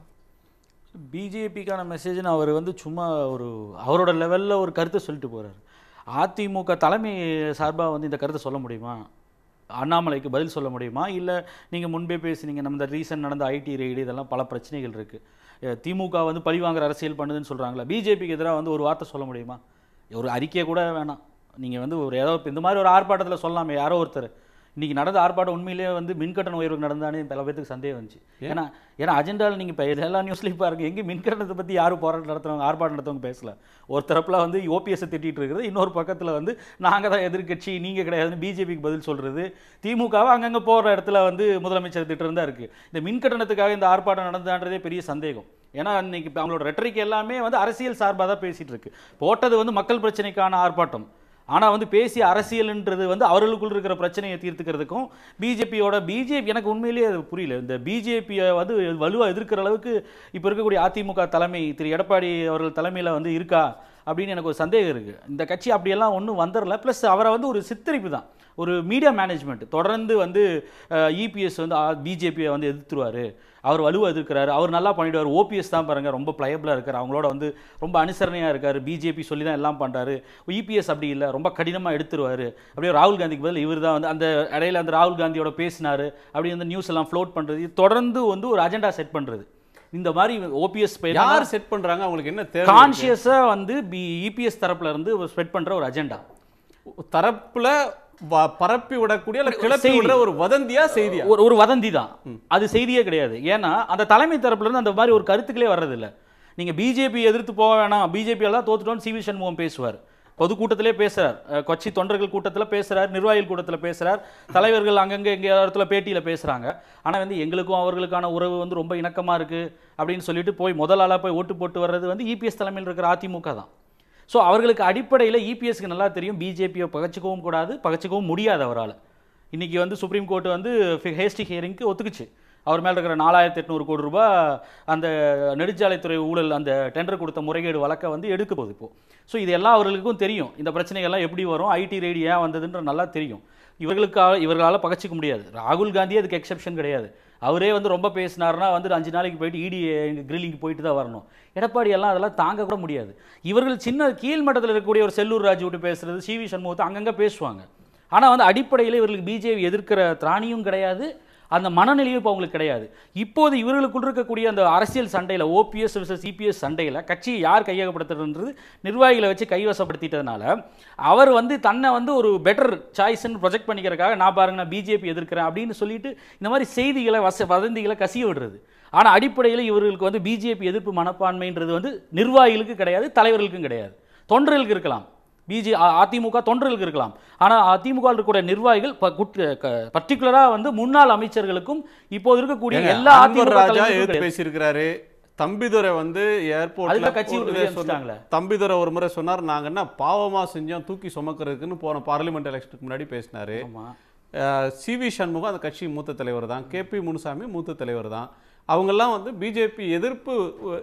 H: பிஜேபிக்கான மெசேஜ்னு அவர் வந்து சும்மா ஒரு அவரோட லெவலில் ஒரு கருத்தை சொல்லிட்டு போகிறார் அதிமுக தலைமை சார்பாக வந்து இந்த கருத்தை சொல்ல முடியுமா அண்ணாமலைக்கு பதில் சொல்ல முடியுமா இல்லை நீங்கள் முன்பே பேசுனீங்க நம்ம இந்த ரீசன்ட் நடந்த ஐடி ரெய்டு இதெல்லாம் பல பிரச்சனைகள் இருக்குது திமுக வந்து பழிவாங்குற அரசியல் பண்ணுதுன்னு சொல்கிறாங்களா பிஜேபிக்கு எதிராக வந்து ஒரு வார்த்தை சொல்ல முடியுமா ஒரு அறிக்கையை கூட வேணாம் நீங்கள் வந்து ஒரு ஏதோ இந்த மாதிரி ஒரு ஆர்ப்பாட்டத்தில் சொல்லலாமே யாரோ ஒருத்தர் இன்னைக்கு நடந்த ஆர்ப்பாட்டம் உண்மையிலேயே வந்து மின்கட்டண உயர்வு நடந்தானே பல பேருக்கு சந்தேகம் வந்துச்சு ஏன்னா ஏன்னா அஜெண்டாவில் நீங்கள் இப்போ எல்லா நியூஸ்லையும் பாருங்க எங்கே மின்கட்டணத்தை பற்றி யாரும் போராட்டம் நடத்துறவங்க ஆர்ப்பாட்டம் நடத்துறவங்க பேசல ஒரு தரப்புல வந்து ஓபிஎஸ்ஸை திட்டிட்டு இருக்கிறது இன்னொரு பக்கத்தில் வந்து நாங்கள் தான் எதிர்க்கட்சி நீங்கள் கிடையாதுன்னு பிஜேபிக்கு பதில் சொல்கிறது திமுகவை அங்கங்கே போகிற இடத்துல வந்து முதலமைச்சர் திட்டம் தான் இருக்குது இந்த மின்கட்டணத்துக்காக இந்த ஆர்ப்பாட்டம் நடந்தான்றதே பெரிய சந்தேகம் ஏன்னா இன்னைக்கு இப்ப அவங்களோட ரெட்டரிக் எல்லாமே வந்து அரசியல் சார்பாக தான் பேசிகிட்டு இருக்கு போட்டது வந்து மக்கள் பிரச்சனைக்கான ஆர்ப்பாட்டம் ஆனால் வந்து பேசிய அரசியல்ன்றது வந்து அவர்களுக்குள் இருக்கிற பிரச்சனையை தீர்த்துக்கிறதுக்கும் பிஜேபியோட பிஜேபி எனக்கு உண்மையிலேயே அது புரியல இந்த பிஜேபியை வந்து வலுவாக எதிர்க்கிற அளவுக்கு இப்போ இருக்கக்கூடிய அதிமுக தலைமை திரு எடப்பாடி அவர்கள் தலைமையில் வந்து இருக்கா அப்படின்னு எனக்கு ஒரு சந்தேகம் இருக்குது இந்த கட்சி அப்படியெல்லாம் ஒன்றும் வந்துடல ப்ளஸ் அவரை வந்து ஒரு சித்தரிப்பு தான் ஒரு மீடியா மேனேஜ்மெண்ட் தொடர்ந்து வந்து இபிஎஸ் வந்து பிஜேபியை வந்து எதிர்த்துருவார் அவர் வலுவாக எதிர்க்கிறாரு அவர் நல்லா பண்ணிடுவார் ஓபிஎஸ் தான் பாருங்க ரொம்ப பிளையபிளாக இருக்கார் அவங்களோட வந்து ரொம்ப அனுசரணையாக இருக்கார் பிஜேபி சொல்லி தான் எல்லாம் பண்ணுறாரு இபிஎஸ் அப்படி இல்லை ரொம்ப கடினமாக எடுத்துருவார் அப்படியே ராகுல் காந்திக்கு பதில் இவர் தான் வந்து அந்த இடையில அந்த ராகுல் காந்தியோட பேசினார் அப்படி வந்து நியூஸ் எல்லாம் ஃப்ளோட் பண்ணுறது இது தொடர்ந்து வந்து ஒரு அஜெண்டா செட் பண்ணுறது இந்த மாதிரி ஓபிஎஸ்
D: யார் செட் பண்றாங்க அவங்களுக்கு என்ன தேவை
H: கான்ஷியஸாக வந்து பி இபிஎஸ் தரப்புல இருந்து ஸ்ப்ரெட் பண்ணுற ஒரு அஜெண்டா
D: தரப்புல வ- பரப்பி விடக்கூடிய அல்ல கிளப்பி
H: செய்தி.
D: விடுற ஒரு வதந்தியா செய்தியா
H: ஒரு ஒரு வதந்தி தான் அது செய்தியே கிடையாது ஏன்னா அந்த தலைமை தரப்புல இருந்து அந்த மாதிரி ஒரு கருத்துக்களே வர்றதில்ல நீங்க பிஜேபி எதிர்த்து போக வேணாம் பிஜேபி தான் தோத்துட்டோம்னு சி வி சண்முகம் பேசுவார் பொதுக்கூட்டத்திலே பேசுறார் அஹ் கட்சி தொண்டர்கள் கூட்டத்தில் பேசுறார் நிர்வாகிகள் கூட்டத்தில் பேசுறார் தலைவர்கள் அங்கங்க எங்க இடத்துல பேட்டியில பேசுறாங்க ஆனா வந்து எங்களுக்கும் அவர்களுக்கான உறவு வந்து ரொம்ப இணக்கமா இருக்கு அப்படின்னு சொல்லிட்டு போய் முதல் ஆளா போய் ஓட்டு போட்டு வர்றது வந்து இபிஎஸ் தலைமையில் இருக்கிற அதிமுக தான் ஸோ அவர்களுக்கு அடிப்படையில் இபிஎஸ்க்கு நல்லா தெரியும் பிஜேபியை பகச்சிக்கவும் கூடாது பகச்சிக்கவும் முடியாது அவரால் இன்னைக்கு வந்து சுப்ரீம் கோர்ட் வந்து ஹேஸ்டி ஹியரிங்க்கு ஒத்துக்குச்சு அவர் மேலே இருக்கிற நாலாயிரத்தி எட்நூறு கோடி ரூபாய் அந்த நெடுஞ்சாலைத்துறை ஊழல் அந்த டெண்டர் கொடுத்த முறைகேடு வழக்கை வந்து எடுக்க போகுது இப்போ ஸோ இது எல்லாம் அவர்களுக்கும் தெரியும் இந்த பிரச்சனைகள்லாம் எப்படி வரும் ஐடி ரெய்டு ஏன் வந்ததுன்ற நல்லா தெரியும் இவர்களுக்காக இவர்களால் பகச்சிக்க முடியாது ராகுல் காந்தி அதுக்கு எக்ஸெப்ஷன் கிடையாது அவரே வந்து ரொம்ப பேசினாருன்னா வந்து அஞ்சு நாளைக்கு போயிட்டு இடி கிரில்லிங் போயிட்டு தான் வரணும் எடப்பாடி எல்லாம் அதெல்லாம் தாங்க கூட முடியாது இவர்கள் சின்ன கீழ்மட்டத்தில் இருக்கக்கூடிய ஒரு செல்லூர் ராஜு விட்டு பேசுறது சி வி சண்முகத்தை அங்கங்கே பேசுவாங்க ஆனால் வந்து அடிப்படையில் இவர்களுக்கு பிஜேபி எதிர்க்கிற திராணியும் கிடையாது அந்த மனநிலையும் இப்போ அவங்களுக்கு கிடையாது இப்போது இவர்களுக்குள் இருக்கக்கூடிய அந்த அரசியல் சண்டையில் ஓபிஎஸ் விசஸ் இபிஎஸ் சண்டையில் கட்சியை யார் கையகப்படுத்துறதுன்றது நிர்வாகிகளை வச்சு கைவசப்படுத்திட்டதுனால அவர் வந்து தன்னை வந்து ஒரு பெட்டர் சாய்ஸ்ன்னு ப்ரொஜெக்ட் பண்ணிக்கிறதுக்காக நான் பாருங்க நான் பிஜேபி எதிர்க்கிறேன் அப்படின்னு சொல்லிட்டு இந்த மாதிரி செய்திகளை வச வதந்திகளை கசிய விடுறது ஆனால் அடிப்படையில் இவர்களுக்கு வந்து பிஜேபி எதிர்ப்பு மனப்பான்மைன்றது வந்து நிர்வாகிகளுக்கு கிடையாது தலைவர்களுக்கும் கிடையாது தொண்டர்களுக்கு இருக்கலாம் பிஜே அதிமுக தொண்டர்களுக்கு இருக்கலாம் ஆனால் அதிமுக இருக்கக்கூடிய நிர்வாகிகள் பர்டிகுலராக வந்து முன்னாள் அமைச்சர்களுக்கும் இப்போது இருக்கக்கூடிய
D: ஏங்க,
H: எல்லா
D: அன்வர்
H: அதிமுக
D: ராஜா
H: தலைவர்களுக்கும்
D: எதிர்த்து
H: கிடையாது.
D: பேசியிருக்கிறாரு தம்பிதுரை வந்து ஏர்போர்ட்ல
H: அதுக்கு கட்சி
D: ஒரு
H: விட்டு
D: இதை
H: அனுப்பிச்சிட்டாங்களே.
D: சொன்னார். தம்பிதுரை ஒரு முறை சொன்னார் நாங்க என்ன பாவமா செஞ்சோம் தூக்கி சுமக்கிறதுக்குன்னு போன பார்லிமெண்ட் எலெக்ஷனுக்கு முன்னாடி பேசினாரு
H: ஆமா.
D: சி வி சண்முகம் அந்த கட்சி மூத்த தலைவர் தான் கே பி முனுசாமி மூத்த தலைவர் தான் அவங்கெல்லாம் வந்து பிஜேபி எதிர்ப்பு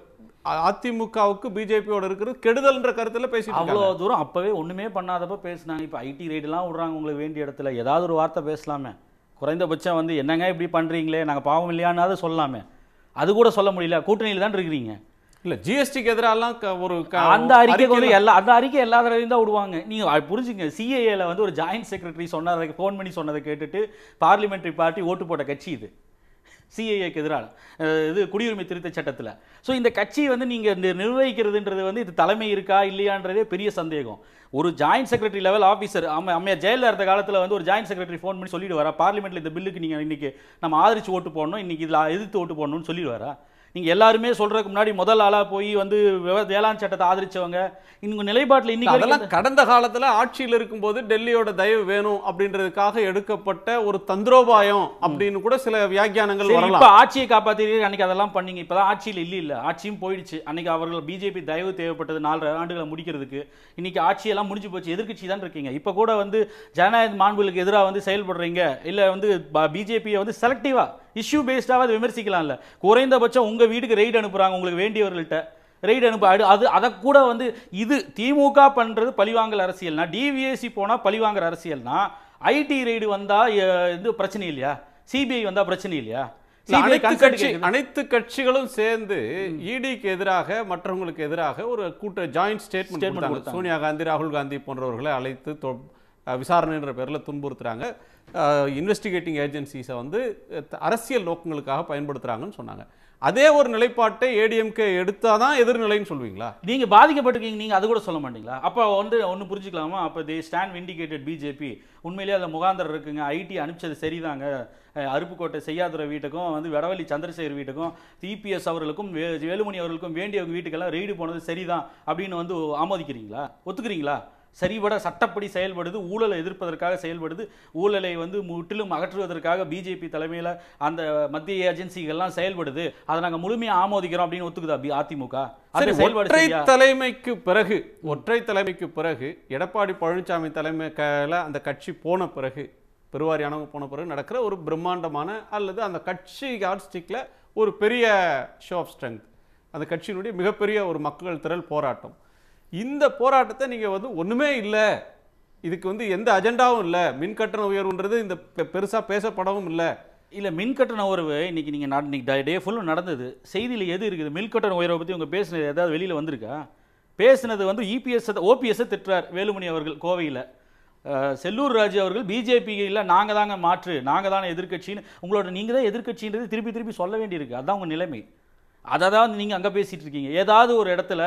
D: அ- அதிமுகவுக்கு பிஜேபியோட இருக்கிறது கெடுதல்ன்ற கருத்துல பேசிட்டு
H: அவ்வளோ
D: இருக்காங்க.
H: தூரம் அப்பவே ஒண்ணுமே பண்ணாதப்ப பேசினாங்க இப்போ ஐடி ரைடுலாம் விடுறாங்க உங்களுக்கு வேண்டிய இடத்துல ஏதாவது ஒரு வார்த்தை பேசலாமே குறைந்தபட்சம் வந்து என்னங்க இப்படி பண்றீங்களே நாங்க பாவம் இல்லையானாவது சொல்லலாமே அது கூட சொல்ல முடியல கூட்டணியில் தான் இருக்கிறீங்க
D: இல்ல ஜிஎஸ்டிக்கு எதிராலாம் க- ஒரு க-
H: அந்த அறிக்கைக்கு வந்து
D: அறிக்கையில-
H: எல்லா அந்த அறிக்கை எல்லா தடவையும் தான் விடுவாங்க நீங்க அது புரிஞ்சுங்க சிஏஏல வந்து ஒரு ஜாயின்ட் செக்ரட்டரி சொன்னதை ஃபோன் பண்ணி சொன்னதை கேட்டுட்டு பார்லிமெண்டரி பார்ட்டி ஓட்டு போட்ட கட்சி இது சிஏஏக்கு எதிரான அஹ், இது குடியுரிமை திருத்த சட்டத்தில் ஸோ இந்த கட்சி வந்து நீங்கள் நிர்வகிக்கிறதுன்றது வந்து இது தலைமை இருக்கா இல்லையான்றதே பெரிய சந்தேகம் ஒரு ஜாயின்ட் செக்ரட்டரி லெவல் ஆஃபீஸர் அம்மா அம்மையார் ஜெயலலிதா இருந்த காலத்தில் வந்து ஒரு ஜாயின்ட் செக்ரட்டரி ஃபோன் பண்ணி சொல்லிடுவாரா பார்லிமெண்ட்டில் இந்த பில்லுக்கு நீங்கள் இன்னைக்கு நம்ம ஆதரிச்சு ஓட்டு போடணும் இன்னைக்கு இதில் எதிர்த்து ஓட்டு போடணும்னு சொல்லிடுவாரா நீங்கள் எல்லாருமே சொல்றதுக்கு முன்னாடி முதல் ஆளாக போய் வந்து விவ- வேளாண் சட்டத்தை ஆதரிச்சவங்க இவங்க நிலைப்பாட்டில் இன்னைக்கு
D: அதெல்லாம்
H: வரைக்கும்
D: கடந்த காலத்துல ஆட்சியில் இருக்கும்போது டெல்லியோட தயவு வேணும் அப்படின்றதுக்காக எடுக்கப்பட்ட ஒரு தந்திரோபாயம் அப்படின்னு கூட சில வியாக்கியானங்கள்
H: சரி,
D: வரலாம்
H: இப்ப ஆட்சியை காப்பாத்திருக்கீங்க அன்னைக்கு அதெல்லாம் பண்ணீங்க இப்பதான் ஆட்சியில் இல்ல இல்ல ஆட்சியும் போயிடுச்சு அன்னைக்கு அவர்கள் பிஜேபி தயவு தேவைப்பட்டது நாலு ஆண்டுகளை முடிக்கிறதுக்கு இன்னைக்கு ஆட்சியெல்லாம் முடிஞ்சு போச்சு எதிர்க்கட்சி தான் இருக்கீங்க இப்ப கூட வந்து ஜனநாயக மாண்புகளுக்கு எதிராக வந்து செயல்படுறீங்க இல்ல வந்து பிஜேபியை வந்து செலக்டிவா இஷ்யூ பேஸ்டாக அதை விமர்சிக்கலாம்ல குறைந்தபட்சம் உங்க வீட்டுக்கு ரெய்டு அனுப்புறாங்க உங்களுக்கு வேண்டியவர்கள்ட்ட ரெய்டு அனுப்ப அடு- அது அதை கூட வந்து இது திமுக பண்றது பழிவாங்கல் அரசியல்னா டிவிஎஸ்சி போனா பழிவாங்குற அரசியல்னா ஐடி ரெய்டு வந்தா அஹ், இது பிரச்சனை இல்லையா சிபிஐ வந்தா பிரச்சனை இல்லையா
D: இல்ல,
H: CBI
D: அனைத்து
H: consent
D: கட்சி
H: கேக்குது.
D: அனைத்து கட்சிகளும் சேர்ந்து இடிக்கு எதிராக மற்றவங்களுக்கு எதிராக ஒரு கூட்ட ஜாயிண்ட் ஸ்டேட்மெண்ட்
H: Statement
D: கொடுத்தாங்க
H: கொடுத்தாங்க.
D: சோனியா காந்தி ராகுல் காந்தி போன்றவர்களை அழைத்து தொ- அஹ், விசாரணைன்ற பேர்ல துன்புறுத்துறாங்க இன்வெஸ்டிகேட்டிங் ஏஜென்சிஸை வந்து அஹ், அரசியல் நோக்கங்களுக்காக பயன்படுத்துறாங்கன்னு சொன்னாங்க அதே ஒரு நிலைப்பாட்டை ஏடிஎம்கே எடுத்தாதான் எதிர்நிலைன்னு சொல்லுவீங்களா
H: நீங்க பாதிக்கப்பட்டிருக்கீங்க நீங்க அது கூட சொல்ல மாட்டீங்களா அப்ப வந்து ஒன்னு புரிஞ்சுக்கலாமா அப்ப தே ஸ்டாண்ட் விண்டிகேட்டட் பிஜேபி உண்மையிலேயே அதுல முகாந்தரம் இருக்குங்க ஐடி அனுப்பிச்சது சரிதாங்க அஹ் அருப்புக்கோட்டை செய்யாதுரை வீட்டுக்கும் வந்து வடவள்ளி சந்திரசேகர் வீட்டுக்கும் டிபிஎஸ் அவர்களுக்கும் வே- வேலுமணி அவர்களுக்கும் வேண்டியவங்க வீட்டுக்கெல்லாம் ரெய்டு போனது சரிதான் அப்படின்னு வந்து ஆமோதிக்கிறீங்களா ஒத்துக்கிறீங்களா சரிபட சட்டப்படி செயல்படுது ஊழலை எதிர்ப்பதற்காக செயல்படுது ஊழலை வந்து முற்றிலும் அகற்றுவதற்காக பிஜேபி தலைமையில் அந்த மத்திய ஏஜென்சிகள்லாம் செயல்படுது அதை நாங்கள் முழுமையாக ஆமோதிக்கிறோம் அப்படின்னு ஒத்துக்குதா பி- அதிமுக
D: சரி
H: அந்த செயல்பாடு
D: ஒற்றை
H: சரியா?
D: தலைமைக்கு பிறகு ஒற்றை தலைமைக்கு பிறகு எடப்பாடி பழனிசாமி தலைமைக்கால அந்த கட்சி போன பிறகு பெருவாரியானவங்க போன பிறகு நடக்கிற ஒரு பிரம்மாண்டமான அல்லது அந்த கட்சி யார்ஸ்டிக்ல ஒரு பெரிய ஷோ ஆஃப் ஸ்ட்ரென்த் அந்த கட்சியினுடைய மிகப்பெரிய ஒரு மக்கள் திரள் போராட்டம் இந்த போராட்டத்தை நீங்க வந்து ஒண்ணுமே இல்லை இதுக்கு வந்து எந்த அஜெண்டாவும் இல்லை மின் கட்டண உயர்வுன்றது இந்த பெ- பெருசா பேசப்படவும் இல்லை
H: இல்ல மின் கட்டண உயர்வு இன்னைக்கு நீங்க நட- இன்னைக்கு டே ஃபுல்லும் நடந்தது செய்தியில எது இருக்குது மின் கட்டண உயர்வை பத்தி உங்க பேசுனது ஏதாவது வெளியில வந்திருக்கா பேசுனது வந்து இபிஎஸ் ஓபிஎஸ் திட்டுறார் வேலுமணி அவர்கள் கோவையில் செல்லூர் ராஜு அவர்கள் பிஜேபி இல்ல நாங்க தாங்க மாற்று நாங்க தானே எதிர்க்கட்சின்னு உங்களோட நீங்க தான் எதிர்க்கட்சின்றது திருப்பி திருப்பி சொல்ல வேண்டியிருக்கு அதான் உங்க நிலைமை அதை தான் நீங்க அங்க பேசிட்டு இருக்கீங்க ஏதாவது ஒரு இடத்துல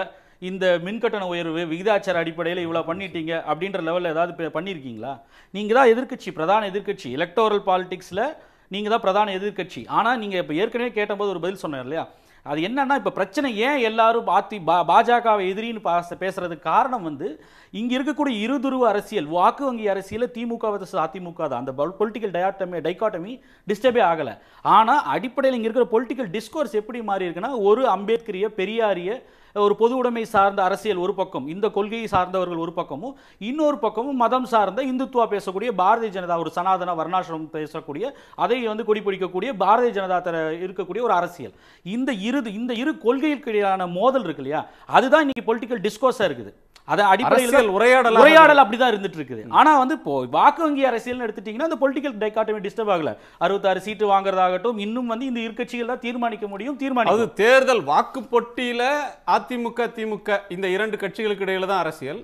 H: இந்த மின்கட்டண உயர்வு விகிதாச்சார அடிப்படையில் இவ்வளோ பண்ணிட்டீங்க அப்படின்ற லெவலில் ஏதாவது பே- பண்ணியிருக்கீங்களா நீங்கள் தான் எதிர்க்கட்சி பிரதான எதிர்க்கட்சி எலக்டோரல் பாலிடிக்ஸில் நீங்கள் தான் பிரதான எதிர்க்கட்சி ஆனால் நீங்கள் இப்போ ஏற்கனவே கேட்டபோது ஒரு பதில் சொன்னேன் இல்லையா அது என்னன்னா இப்போ பிரச்சனை ஏன் எல்லாரும் பாத்தி பா பாஜகவை எதிரின்னு பாச பேசுறதுக்கு காரணம் வந்து இங்கே இருக்கக்கூடிய இருதுருவ அரசியல் வாக்கு வங்கி அரசியலில் திமுக versus அதிமுக தான் அந்த பொலிட்டிக்கல் டயாட்டமி டைக்காட்டமி டிஸ்டர்பே ஆகலை ஆனால் அடிப்படையில் இங்கே இருக்கிற பொலிட்டிக்கல் டிஸ்கோர்ஸ் எப்படி மாறி இருக்குன்னா ஒரு அம்பேத்கரிய பெரியாரிய ஒரு பொது உடைமை சார்ந்த அரசியல் ஒரு பக்கம் இந்த கொள்கையை சார்ந்தவர்கள் ஒரு பக்கமும் இன்னொரு பக்கமும் மதம் சார்ந்த இந்துத்துவா பேசக்கூடிய பாரதிய ஜனதா ஒரு சனாதன வர்ணாசிரமம் பேசக்கூடிய அதை வந்து கொடி பிடிக்கக்கூடிய பாரதிய ஜனதா தர இருக்கக்கூடிய ஒரு அரசியல் இந்த இரு இந்த இரு கொள்கைகளுக்கு இடையிலான மோதல் இருக்கு இல்லையா அதுதான் இன்னைக்கு பொலிட்டிக்கல் டிஸ்கோர்ஸா இருக்குது அதை அடிப்படையில்
D: அரசியல் உரையாடலா
H: உரையாடல் அப்படிதான் இருந்துட்டு இருக்குது ஆனா வந்து இப்போ வாக்கு வங்கி அரசியல்னு எடுத்துட்டீங்கன்னா அந்த பொலிட்டிக்கல் டைக்காட்டமி டிஸ்டர்ப் ஆகல அறுபத்தாறு சீட்டு வாங்குறதாகட்டும் இன்னும் வந்து இந்த இரு கட்சிகள் தான் தீர்மானிக்க முடியும்
D: அது
H: தீர்மானிக்கும்
D: தேர்தல் வாக்கு பொட்டியில அதிமுக திமுக இந்த இரண்டு கட்சிகளுக்கு இடையில தான் அரசியல்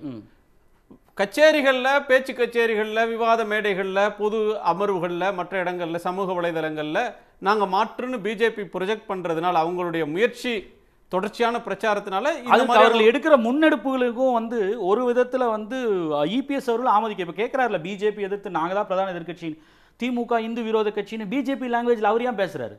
D: கச்சேரிகள்ல பேச்சு கச்சேரிகள்ல விவாத மேடைகள்ல பொது அமர்வுகள்ல மற்ற இடங்கள்ல சமூக வலைதளங்கள்ல நாங்க மாற்றுன்னு பிஜேபி ப்ரொஜெக்ட் பண்றதுனால அவங்களுடைய முயற்சி தொடர்ச்சியான பிரச்சாரத்தினால இந்த
H: அதுக்கு
D: மாதிரியான
H: அவர்கள் எடுக்கிற முன்னெடுப்புகளுக்கும் வந்து ஒரு விதத்துல வந்து இபிஎஸ் அவர்கள் ஆமதிக்க இப்ப கேட்கிறாருல பிஜேபி எதிர்த்து நாங்க தான் பிரதான எதிர்க்கட்சி திமுக இந்து விரோத கட்சின்னு பிஜேபி லாங்குவேஜ்ல அவர் ஏன் பேசுறாரு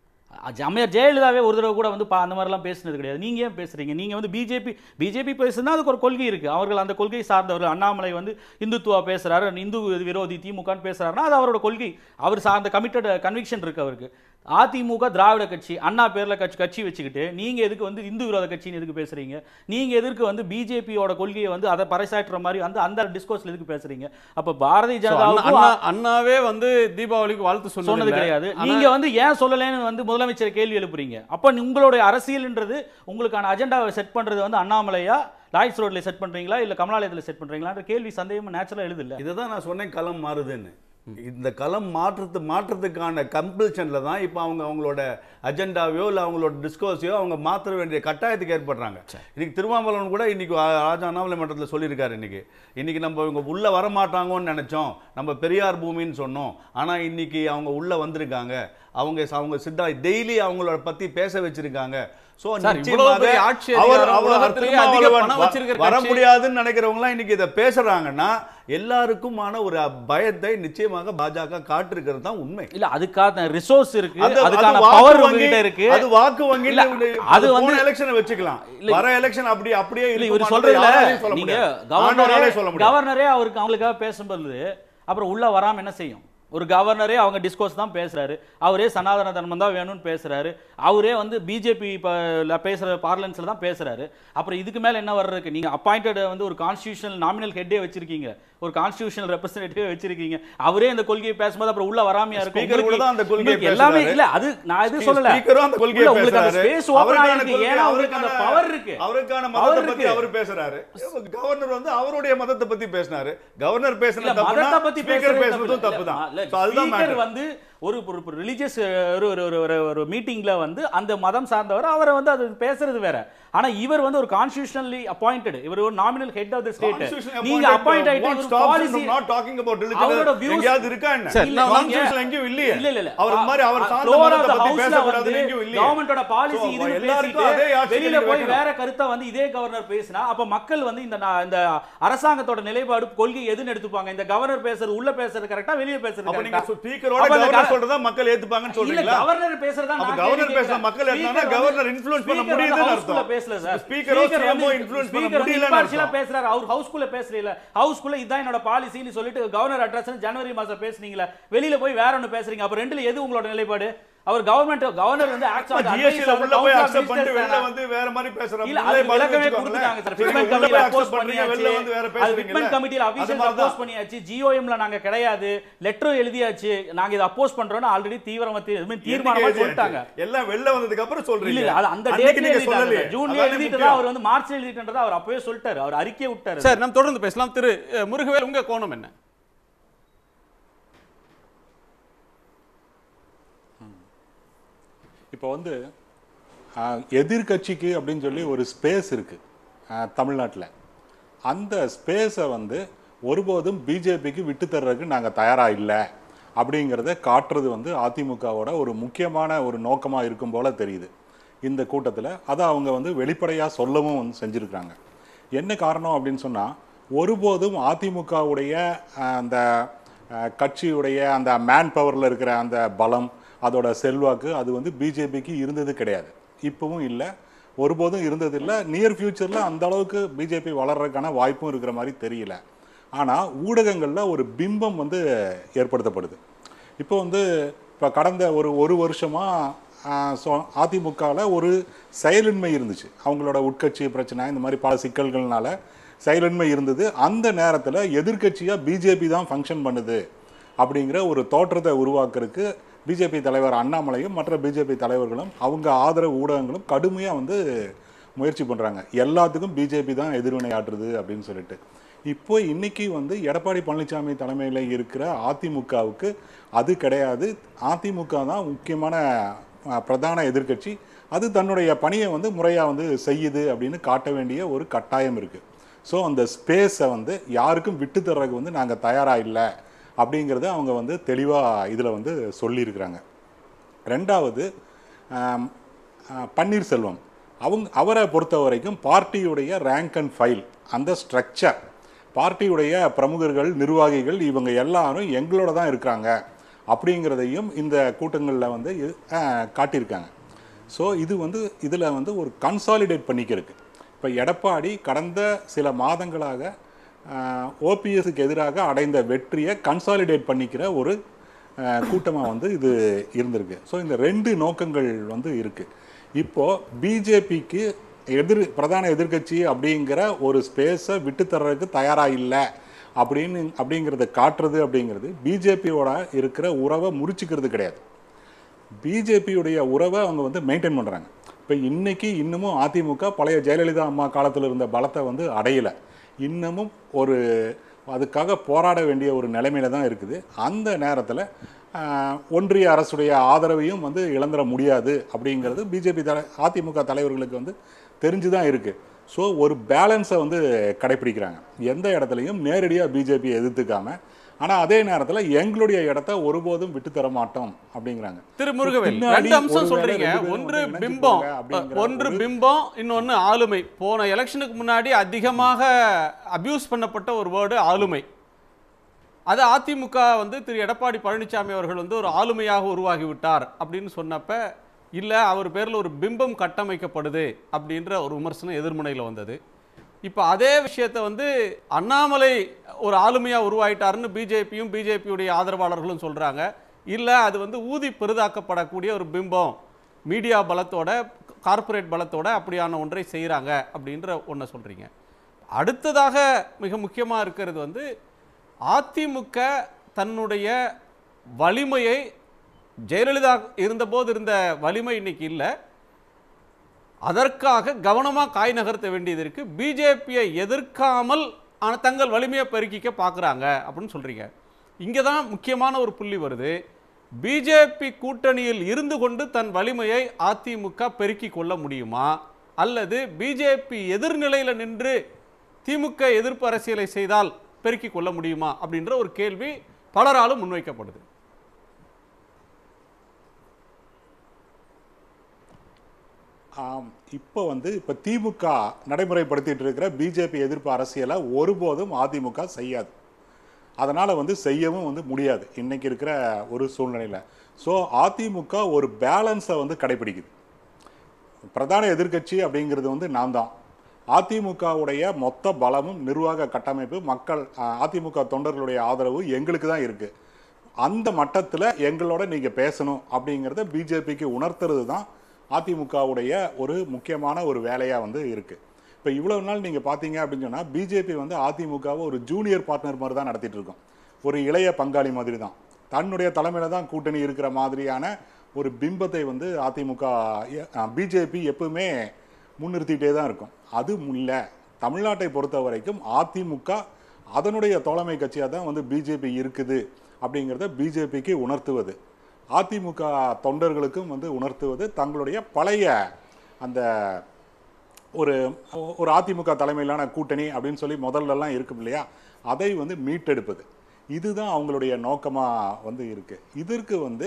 H: அ- அம்மையார் ஜெயலலிதாவே ஒரு தடவை கூட வந்து பா அந்த மாதிரிலாம் பேசுனது கிடையாது நீங்க ஏன் பேசுறீங்க நீங்க வந்து பிஜேபி பிஜேபி பேசுனா அதுக்கு ஒரு கொள்கை இருக்கு அவர்கள் அந்த கொள்கை சார்ந்தவர் அண்ணாமலை வந்து இந்துத்துவா பேசுறாரு இந்து விரோதி திமுகன்னு பேசுறாருன்னா அது அவரோட கொள்கை அவர் சார்ந்த கமிட்டட் கன்விக்ஷன் இருக்கு அவருக்கு அதிமுக திராவிட கட்சி அண்ணா பேர்ல கட்சி கட்சி வச்சுக்கிட்டு நீங்க எதுக்கு வந்து இந்து விரோத கட்சின்னு எதுக்கு பேசுறீங்க நீங்க எதுக்கு வந்து பிஜேபியோட கொள்கையை வந்து அதை பறைசாற்றுற மாதிரி வந்து அந்த டிஸ்கோர்ஸ்ல எதுக்கு பேசுறீங்க அப்ப பாரதிய
D: So, அண்ணா-
H: ஜனதாவுக்கும்
D: அண்ணா- அண்ணாவே வந்து தீபாவளிக்கு வாழ்த்து
H: சொன்னது
D: சொன்னது
H: கிடையாது நீங்க வந்து ஏன் சொல்லலைன்னு வந்து முதலமைச்சர் கேள்வி எழுப்புறீங்க அப்ப நீ- உங்களுடைய அரசியல்ன்றது உங்களுக்கான அஜெண்டாவை செட் பண்றது வந்து அண்ணாமலையா லாய்ஸ் ரோட்ல செட் பண்றீங்களா இல்ல கமலாலயத்துல செட் பண்றீங்களான்ற கேள்வி சந்தேகம் நேச்சுரலா எழுது இல்ல
G: இதை தான் நான் சொன்னேன் களம் மாறுதுன்னு இந்த களம் மாற்றத்து மாற்றத்துக்கான கம்பல்ஷனில் தான் இப்போ அவங்க அவங்களோட அஜெண்டாவையோ இல்லை அவங்களோட டிஸ்கோஸையோ அவங்க மாற்ற வேண்டிய கட்டாயத்துக்கு ஏற்படுறாங்க இன்னைக்கு திருமாவளவன் கூட இன்னைக்கு ஆ- ராஜா அண்ணாமலை மன்றத்தில் சொல்லியிருக்காரு இன்னைக்கு இன்னைக்கு நம்ம இவங்க உள்ள வர மாட்டாங்கன்னு நினைச்சோம் நம்ம பெரியார் பூமின்னு சொன்னோம் ஆனா இன்னைக்கு அவங்க உள்ள வந்திருக்காங்க அவங்க அவங்க சித்தா டெய்லி அவங்களோட பத்தி பேச வச்சிருக்காங்க சோ
D: சார், இவ்வளவு பெரிய ஆட்சி அதிகாரம் உலகத்திலேயே அதிக பணம் வச்சிருக்கிற
G: வர
D: கட்சி.
G: முடியாதுன்னு நினைக்கிறவங்களாம் இன்னைக்கு இதை பேசுறாங்கன்னா எல்லாருக்குமான ஒரு பயத்தை நிச்சயமாக பாஜக காட்டிருக்கிறது தான் உண்மை
H: இல்ல அதுக்கான ரிசோர்ஸ் இருக்கு
G: அது- அது
H: அதுக்கான
G: வாக்கு
H: பவர்
G: வங்கி-
H: உங்ககிட்ட இருக்கு
G: அது வாக்கு வங்கி
H: இல்ல, அது வந்து
G: எலெக்ஷனை வச்சுக்கலாம்
H: இல்ல,
G: வர எலெக்ஷன் அப்படி அப்படியே
H: இல்ல இவர்
G: இருக்குமான்றதை
H: சொல்றதுல
G: யாராலையும் சொல்ல
H: நீங்க
G: முடியாது.
H: கவர்னரே
G: ஆண்டவராலே சொல்ல முடியாது
H: கவர்னரே அவருக்கு அவங்களுக்காக பேசும்போது அப்புறம் உள்ள வராம என்ன செய்யும் ஒரு கவர்னரே அவங்க டிஸ்கோர்ஸ் தான் பேசுறாரு அவரே சனாதன தர்மம் தான் வேணும்னு பேசுறாரு அவரே வந்து பிஜேபி பேசுற பார்லன்ஸ்ல தான் பேசுறாரு அப்புறம் இதுக்கு மேல என்ன வர்றதுக்கு நீங்க அப்பாயிண்டட் வந்து ஒரு கான்ஸ்டியூஷனல் நாமினல் ஹெட்டே வச்சிருக்கீங்க ஒரு கான்ஸ்டியூஷனல் ரெப்ரசன்டேட்டிவ் வச்சிருக்கீங்க அவரே இந்த கொள்கையை பேசும்போது அப்புறம் உள்ள வராமையா இருக்கும்
G: Speaker கூட தான் அந்த கொள்கையை
H: உங்களுக்கு எல்லாமே
G: பேசுறாரு.
H: இல்ல அது நான் இது சொல்லல
G: ஸ்பீக்கரும் அந்த கொள்கையை
H: இல்ல, உங்களுக்கு அந்த
G: பேசுறாரு.
H: ஸ்பேஸ் ஓபன்
G: அவருக்கான
H: ஆயிருக்கு
G: கொள்கை,
H: ஏன்னா உங்களுக்கு அந்த
G: அவருக்கான-
H: பவர் இருக்கு
G: அவருக்கான
H: Power
G: மதத்தை பத்தி
H: இருக்கு.
G: அவர் பேசுறாரு கவர்னர் வந்து அவருடைய மதத்தை பத்தி பேசினாரு கவர்னர்
H: இல்ல
G: பேசுனது
H: மதத்தை
G: தப்புனா
H: பத்தி
G: ஸ்பீக்கர்
H: பேசுறது
G: பேசுனதும் தப்பு தான்
H: இல்ல,
G: So அதுதான்
H: speaker
G: matter.
H: வந்து ஒரு ஒரு ரிலீஜியஸ் ஒரு ஒரு ஒரு- ஒரு ஒரு மீட்டிங்ல வந்து அந்த மதம் சார்ந்தவர் அவரை வந்து அது பேசுறது வேற ஆனா இவர் வந்து ஒரு கான்ஸ்டியூஷனலி அப்பாயிண்டட் இவர் ஒரு nominal head of the state
G: Constitution
H: நீங்க
G: appointed,
H: அப்பாயிண்ட்
G: what
H: ஆயிட்டு
G: stops him
H: policy
G: from not talking about religion?
H: அவரோட views-
G: எங்கேயாவது இருக்கா என்ன?
D: சரி,
H: இல்ல,
G: Constitution
H: நீங்க-
G: எங்கேயும் இல்லையே.
H: இல்ல, இல்ல, இல்ல.
G: அவர் இந்த மாதிரி அவர்
H: அ-
G: சார்ந்த
H: floor of
G: மதத்தை
H: the
G: பத்தி
H: houseல
G: பேசக்கூடாதுன்னு
H: வந்து
G: எங்கேயும் இல்லையே.
H: government-ஓட policy
G: So,
H: இதுன்னு
G: எல்லாருக்கும் அதே
H: பேசிட்டு
G: ஆட்சி
H: வெளியில
G: நீங்க
H: போய்
G: வைக்கணும்.
H: வேற கருத்தை வந்து இதே கவர்னர் பேசினா அப்ப மக்கள் வந்து இந்த நா- இந்த அரசாங்கத்தோட நிலைப்பாடு கொள்கை எதுன்னு எடுத்துப்பாங்க இந்த கவர்னர் பேசுறது உள்ள பேசுறது கரெக்டா வெளிய பேசுறது
G: அப்ப நீங்க
H: correct ஆ?
G: ஸ்பீக்கரோட
H: அப்ப அந்த
G: கவர்னர்
H: க-
G: சொல்றதா மக்கள் ஏத்துப்பாங்கன்னு
H: இல்ல
G: சொல்றீங்களா
H: கவர்னர் பேசுறதா
G: அப்ப
H: நான்
G: கவர்னர்
H: கேள்வி
G: பேசுற
H: கேட்கிறேன்.
G: மக்கள்
H: Speaker
G: என்னன்னா
H: வந்து-
G: கவர்னர் influence பண்ண
H: Speaker வந்து
G: முடியுதுன்னு
H: House-குள்ள
G: அர்த்தம்.
H: பேசல சார்
G: Speaker ஓ
H: Speaker
G: CM ஓ
H: வந்து-
G: influence பண்ண
H: Speaker வந்து
G: முடியலன்னு
H: impartial-ஆ
G: அர்த்தம்.
H: பேசுறாரு அவர் ஹவுஸ்குள்ள பேசுறீல ஹவுஸ்குள்ள இதான் என்னோட பாலிசின்னு சொல்லிட்டு கவர்னர் அட்ரஸ் ஜனவரி மாசம் பேசுனீங்களா வெளியில போய் வேற ஒண்ணு பேசுறீங்க அப்ப ரெண்டுல எது உங்களோட நிலைப்பாடு அவர் கவர்மெண்ட் கவர்னர் வந்து acts on the
G: GST
H: advice of the
G: உள்ள போய்
H: Council of
G: அக்செப்ட் பண்ணிட்டு
H: Ministers
G: வெளில
H: தானே.
G: வந்து வேற மாதிரி பேசுறாங்க
H: இல்ல அது விளக்கமே கொடுத்துட்டாங்க சார் ஃபிட்மென்ட் கமிட்டில அப்போஸ் பண்ணியாச்சு
G: வெளில வந்து வேற
H: அது
G: பேசுறீங்க
H: ஃபிட்மென்ட் கமிட்டில அபிஷியல் அப்போஸ் பண்ணியாச்சு ஜிஓஎம்ல நாங்க கிடையாது லெட்டர் எழுதியாச்சு நாங்க இத அப்போஸ் பண்றோம்னு ஆல்ரெடி தீவிரமா தீ- தீர்மானமா
G: தீர்மானமா
H: சொல்லிட்டாங்க
G: எல்லாம் வெளில வந்ததுக்கு அப்புறம்
H: இல்ல
G: சொல்றீங்க
H: இல்ல அது அந்த
G: அன்னைக்கு
H: டேட்ல
G: நீங்க
H: எழுதிட்டாங்க
G: சொல்லலையே.
H: ஜூன்ல
G: அதானே
H: எழுதிட்டதா
G: முக்கியம்.
H: அவர் வந்து மார்ச்ல எழுதிட்டதா அவர் அப்பவே சொல்லிட்டாரு அவர் அறிக்கையை விட்டாரு
D: சார் நாம் தொடர்ந்து பேசலாம் திரு அஹ், முருகவேல் உங்க கோணம் என்ன
I: இப்போ வந்து ஆஹ், எதிர்க்கட்சிக்கு அப்படின்னு சொல்லி ஒரு ஸ்பேஸ் இருக்கு தமிழ்நாட்டில் அந்த ஸ்பேஸை வந்து ஒருபோதும் பிஜேபிக்கு விட்டு தர்றதுக்கு நாங்கள் தயாராக இல்லை அப்படிங்கிறத காட்டுறது வந்து அதிமுகவோட ஒரு முக்கியமான ஒரு நோக்கமாக இருக்கும் போல தெரியுது இந்த கூட்டத்தில் அதை அவங்க வந்து வெளிப்படையாக சொல்லவும் வந்து செஞ்சுருக்காங்க என்ன காரணம் அப்படின்னு சொன்னால் ஒருபோதும் அதிமுகவுடைய அஹ், அந்த அஹ், கட்சியுடைய அந்த மேன் பவரில் இருக்கிற அந்த பலம் அதோட செல்வாக்கு அது வந்து பிஜேபிக்கு இருந்தது கிடையாது இப்பவும் இல்லை ஒருபோதும் இருந்ததில்லை நியர் ஃபியூச்சரில் அந்த அளவுக்கு பிஜேபி வளர்றதுக்கான வாய்ப்பும் இருக்கிற மாதிரி தெரியல ஆனால் ஊடகங்களில் ஒரு பிம்பம் வந்து ஏற்படுத்தப்படுது இப்போ வந்து இப்போ கடந்த ஒரு ஒரு வருஷமாக அதிமுகவில் ஒரு செயலின்மை இருந்துச்சு அவங்களோட உட்கட்சி பிரச்சனை இந்த மாதிரி பல சிக்கல்கள்னால செயலின்மை இருந்தது அந்த நேரத்தில் எதிர்க்கட்சியாக பிஜேபி தான் ஃபங்க்ஷன் பண்ணுது அப்படிங்கிற ஒரு தோற்றத்தை உருவாக்குறதுக்கு பிஜேபி தலைவர் அண்ணாமலையும் மற்ற பிஜேபி தலைவர்களும் அவங்க ஆதரவு ஊடகங்களும் கடுமையாக வந்து முயற்சி பண்ணுறாங்க எல்லாத்துக்கும் பிஜேபி தான் எதிர்வினை ஆற்றுது அப்படின்னு சொல்லிட்டு இப்போ இன்னைக்கு வந்து எடப்பாடி பழனிசாமி தலைமையில் இருக்கிற அதிமுகவுக்கு அது கிடையாது அதிமுக தான் முக்கியமான அஹ், பிரதான எதிர்க்கட்சி அது தன்னுடைய பணியை வந்து முறையாக வந்து செய்யுது அப்படின்னு காட்ட வேண்டிய ஒரு கட்டாயம் இருக்குது ஸோ அந்த ஸ்பேஸை வந்து யாருக்கும் விட்டு தர்றதுக்கு வந்து நாங்கள் தயாராக இல்லை அப்படிங்கிறத அவங்க வந்து தெளிவாக இதில் வந்து சொல்லியிருக்கிறாங்க ரெண்டாவது ஆம், ஆ, பன்னீர்செல்வம் அவங்க அவரை பொறுத்த வரைக்கும் பார்ட்டியுடைய ரேங்க் அண்ட் ஃபைல் அந்த ஸ்ட்ரக்சர் பார்ட்டியுடைய பிரமுகர்கள் நிர்வாகிகள் இவங்க எல்லாரும் எங்களோட தான் இருக்கிறாங்க அப்படிங்கிறதையும் இந்த கூட்டங்களில் வந்து இது, ஆ, காட்டியிருக்காங்க ஸோ இது வந்து இதில் வந்து ஒரு கன்சாலிடேட் பண்ணிக்கிறதுக்கு இப்போ எடப்பாடி கடந்த சில மாதங்களாக ஓபிஎஸ்க்கு எதிராக அடைந்த வெற்றியை கன்சாலிடேட் பண்ணிக்கிற ஒரு கூட்டமாக வந்து இது இருந்திருக்கு ஸோ இந்த ரெண்டு நோக்கங்கள் வந்து இருக்குது இப்போது பிஜேபிக்கு எதிர் பிரதான எதிர்க்கட்சி அப்படிங்கிற ஒரு ஸ்பேஸை விட்டு தர்றதுக்கு தயாராக இல்லை அப்படின்னு அப்படிங்கிறத காட்டுறது அப்படிங்கிறது பிஜேபியோட இருக்கிற உறவை முறிச்சுக்கிறது கிடையாது பிஜேபியுடைய உறவை அவங்க வந்து மெயின்டைன் பண்ணுறாங்க இப்போ இன்னைக்கு இன்னமும் அதிமுக பழைய ஜெயலலிதா அம்மா காலத்தில் இருந்த பலத்தை வந்து அடையலை இன்னமும் ஒரு அதுக்காக போராட வேண்டிய ஒரு நிலைமையில தான் இருக்குது அந்த நேரத்தில் ஒன்றிய அரசுடைய ஆதரவையும் வந்து இழந்துட முடியாது அப்படிங்கிறது பிஜேபி தலை அதிமுக தலைவர்களுக்கு வந்து தெரிஞ்சு தான் இருக்குது ஸோ ஒரு பேலன்ஸை வந்து கடைப்பிடிக்கிறாங்க எந்த இடத்துலையும் நேரடியாக பிஜேபியை எதிர்த்துக்காம ஆனால் அதே நேரத்தில் எங்களுடைய இடத்த ஒருபோதும் விட்டு தர மாட்டோம் அப்படிங்கிறாங்க
D: திரு முருகவேல்
I: பின்னாடி
D: ரெண்டு அம்சம்
I: ஒருவேளை
D: சொல்றீங்க
I: ரெண்டு பேரும்
D: ஒன்று
I: வந்து
D: பிம்பம்
I: இணைஞ்சுப்பாங்க அப்படிங்கிற
D: ஒன்று
I: ஒரு-
D: பிம்பம் இன்னொன்னு ஆளுமை போன எலெக்ஷனுக்கு முன்னாடி அதிகமாக அபியூஸ் பண்ணப்பட்ட ஒரு வேர்டு ஆளுமை அது அதிமுக வந்து திரு எடப்பாடி பழனிசாமி அவர்கள் வந்து ஒரு ஆளுமையாக உருவாகி விட்டார் அப்படின்னு சொன்னப்ப இல்ல அவர் பேர்ல ஒரு பிம்பம் கட்டமைக்கப்படுது அப்படின்ற ஒரு விமர்சனம் எதிர்முனையில் வந்தது இப்போ அதே விஷயத்தை வந்து அண்ணாமலை ஒரு ஆளுமையா உருவாயிட்டாருன்னு பிஜேபியும் பிஜேபியுடைய ஆதரவாளர்களும் சொல்றாங்க இல்ல அது வந்து ஊதி பெரிதாக்கப்படக்கூடிய ஒரு பிம்பம் மீடியா பலத்தோட கார்ப்பரேட் பலத்தோட அப்படியான ஒன்றை செய்கிறாங்க அப்படின்ற ஒன்றை சொல்றீங்க அடுத்ததாக மிக முக்கியமா இருக்கிறது வந்து அதிமுக தன்னுடைய வலிமையை ஜெயலலிதா இருந்தபோது இருந்த வலிமை இன்னைக்கு இல்லை அதற்காக கவனமாக காய் நகர்த்த வேண்டியது இருக்கு பிஜேபியை எதிர்க்காமல் ஆன தங்கள் வலிமையை பெருக்கிக்க பார்க்குறாங்க அப்படின்னு சொல்றீங்க இங்கே தான் முக்கியமான ஒரு புள்ளி வருது பிஜேபி கூட்டணியில் இருந்து கொண்டு தன் வலிமையை அதிமுக பெருக்கிக் கொள்ள முடியுமா அல்லது பிஜேபி எதிர்நிலையில் நின்று திமுக எதிர்ப்பு அரசியலை செய்தால் பெருக்கிக் கொள்ள முடியுமா அப்படின்ற ஒரு கேள்வி பலராலும் முன்வைக்கப்படுது
I: ஆம், இப்போ வந்து இப்போ திமுக நடைமுறைப்படுத்திட்டு இருக்கிற பிஜேபி எதிர்ப்பு அரசியலை ஒருபோதும் அதிமுக செய்யாது அதனால் வந்து செய்யவும் வந்து முடியாது இன்னைக்கு இருக்கிற ஒரு சூழ்நிலையில் ஸோ அதிமுக ஒரு பேலன்ஸை வந்து கடைபிடிக்குது பிரதான எதிர்க்கட்சி அப்படிங்கிறது வந்து நான் தான் அதிமுகவுடைய மொத்த பலமும் நிர்வாக கட்டமைப்பு மக்கள் அஹ், அதிமுக தொண்டர்களுடைய ஆதரவு எங்களுக்கு தான் இருக்குது அந்த மட்டத்தில் எங்களோட நீங்கள் பேசணும் அப்படிங்கிறத பிஜேபிக்கு உணர்த்துறது தான் அதிமுகவுடைய ஒரு முக்கியமான ஒரு வேலையாக வந்து இருக்குது இப்போ இவ்வளவு நாள் நீங்கள் பார்த்தீங்க அப்படின்னு சொன்னால் பிஜேபி வந்து அதிமுகவை ஒரு ஜூனியர் பார்ட்னர் மாதிரி தான் நடத்திட்டு இருக்கோம் ஒரு இளைய பங்காளி மாதிரி தான் தன்னுடைய தலைமையில் தான் கூட்டணி இருக்கிற மாதிரியான ஒரு பிம்பத்தை வந்து அதிமுக பிஜேபி எப்பவுமே முன்னிறுத்திட்டே தான் இருக்கும் அது இல்லை தமிழ்நாட்டை பொறுத்த வரைக்கும் அதிமுக அதனுடைய தோழமை கட்சியாக தான் வந்து பிஜேபி இருக்குது அப்படிங்கிறத பிஜேபிக்கு உணர்த்துவது அதிமுக தொண்டர்களுக்கும் வந்து உணர்த்துவது தங்களுடைய பழைய அந்த ஒரு ஒரு அதிமுக தலைமையிலான கூட்டணி அப்படின்னு சொல்லி முதல்லலாம் இருக்கும் இல்லையா அதை வந்து மீட்டெடுப்பது இதுதான் அவங்களுடைய நோக்கமாக வந்து இருக்கு இதற்கு வந்து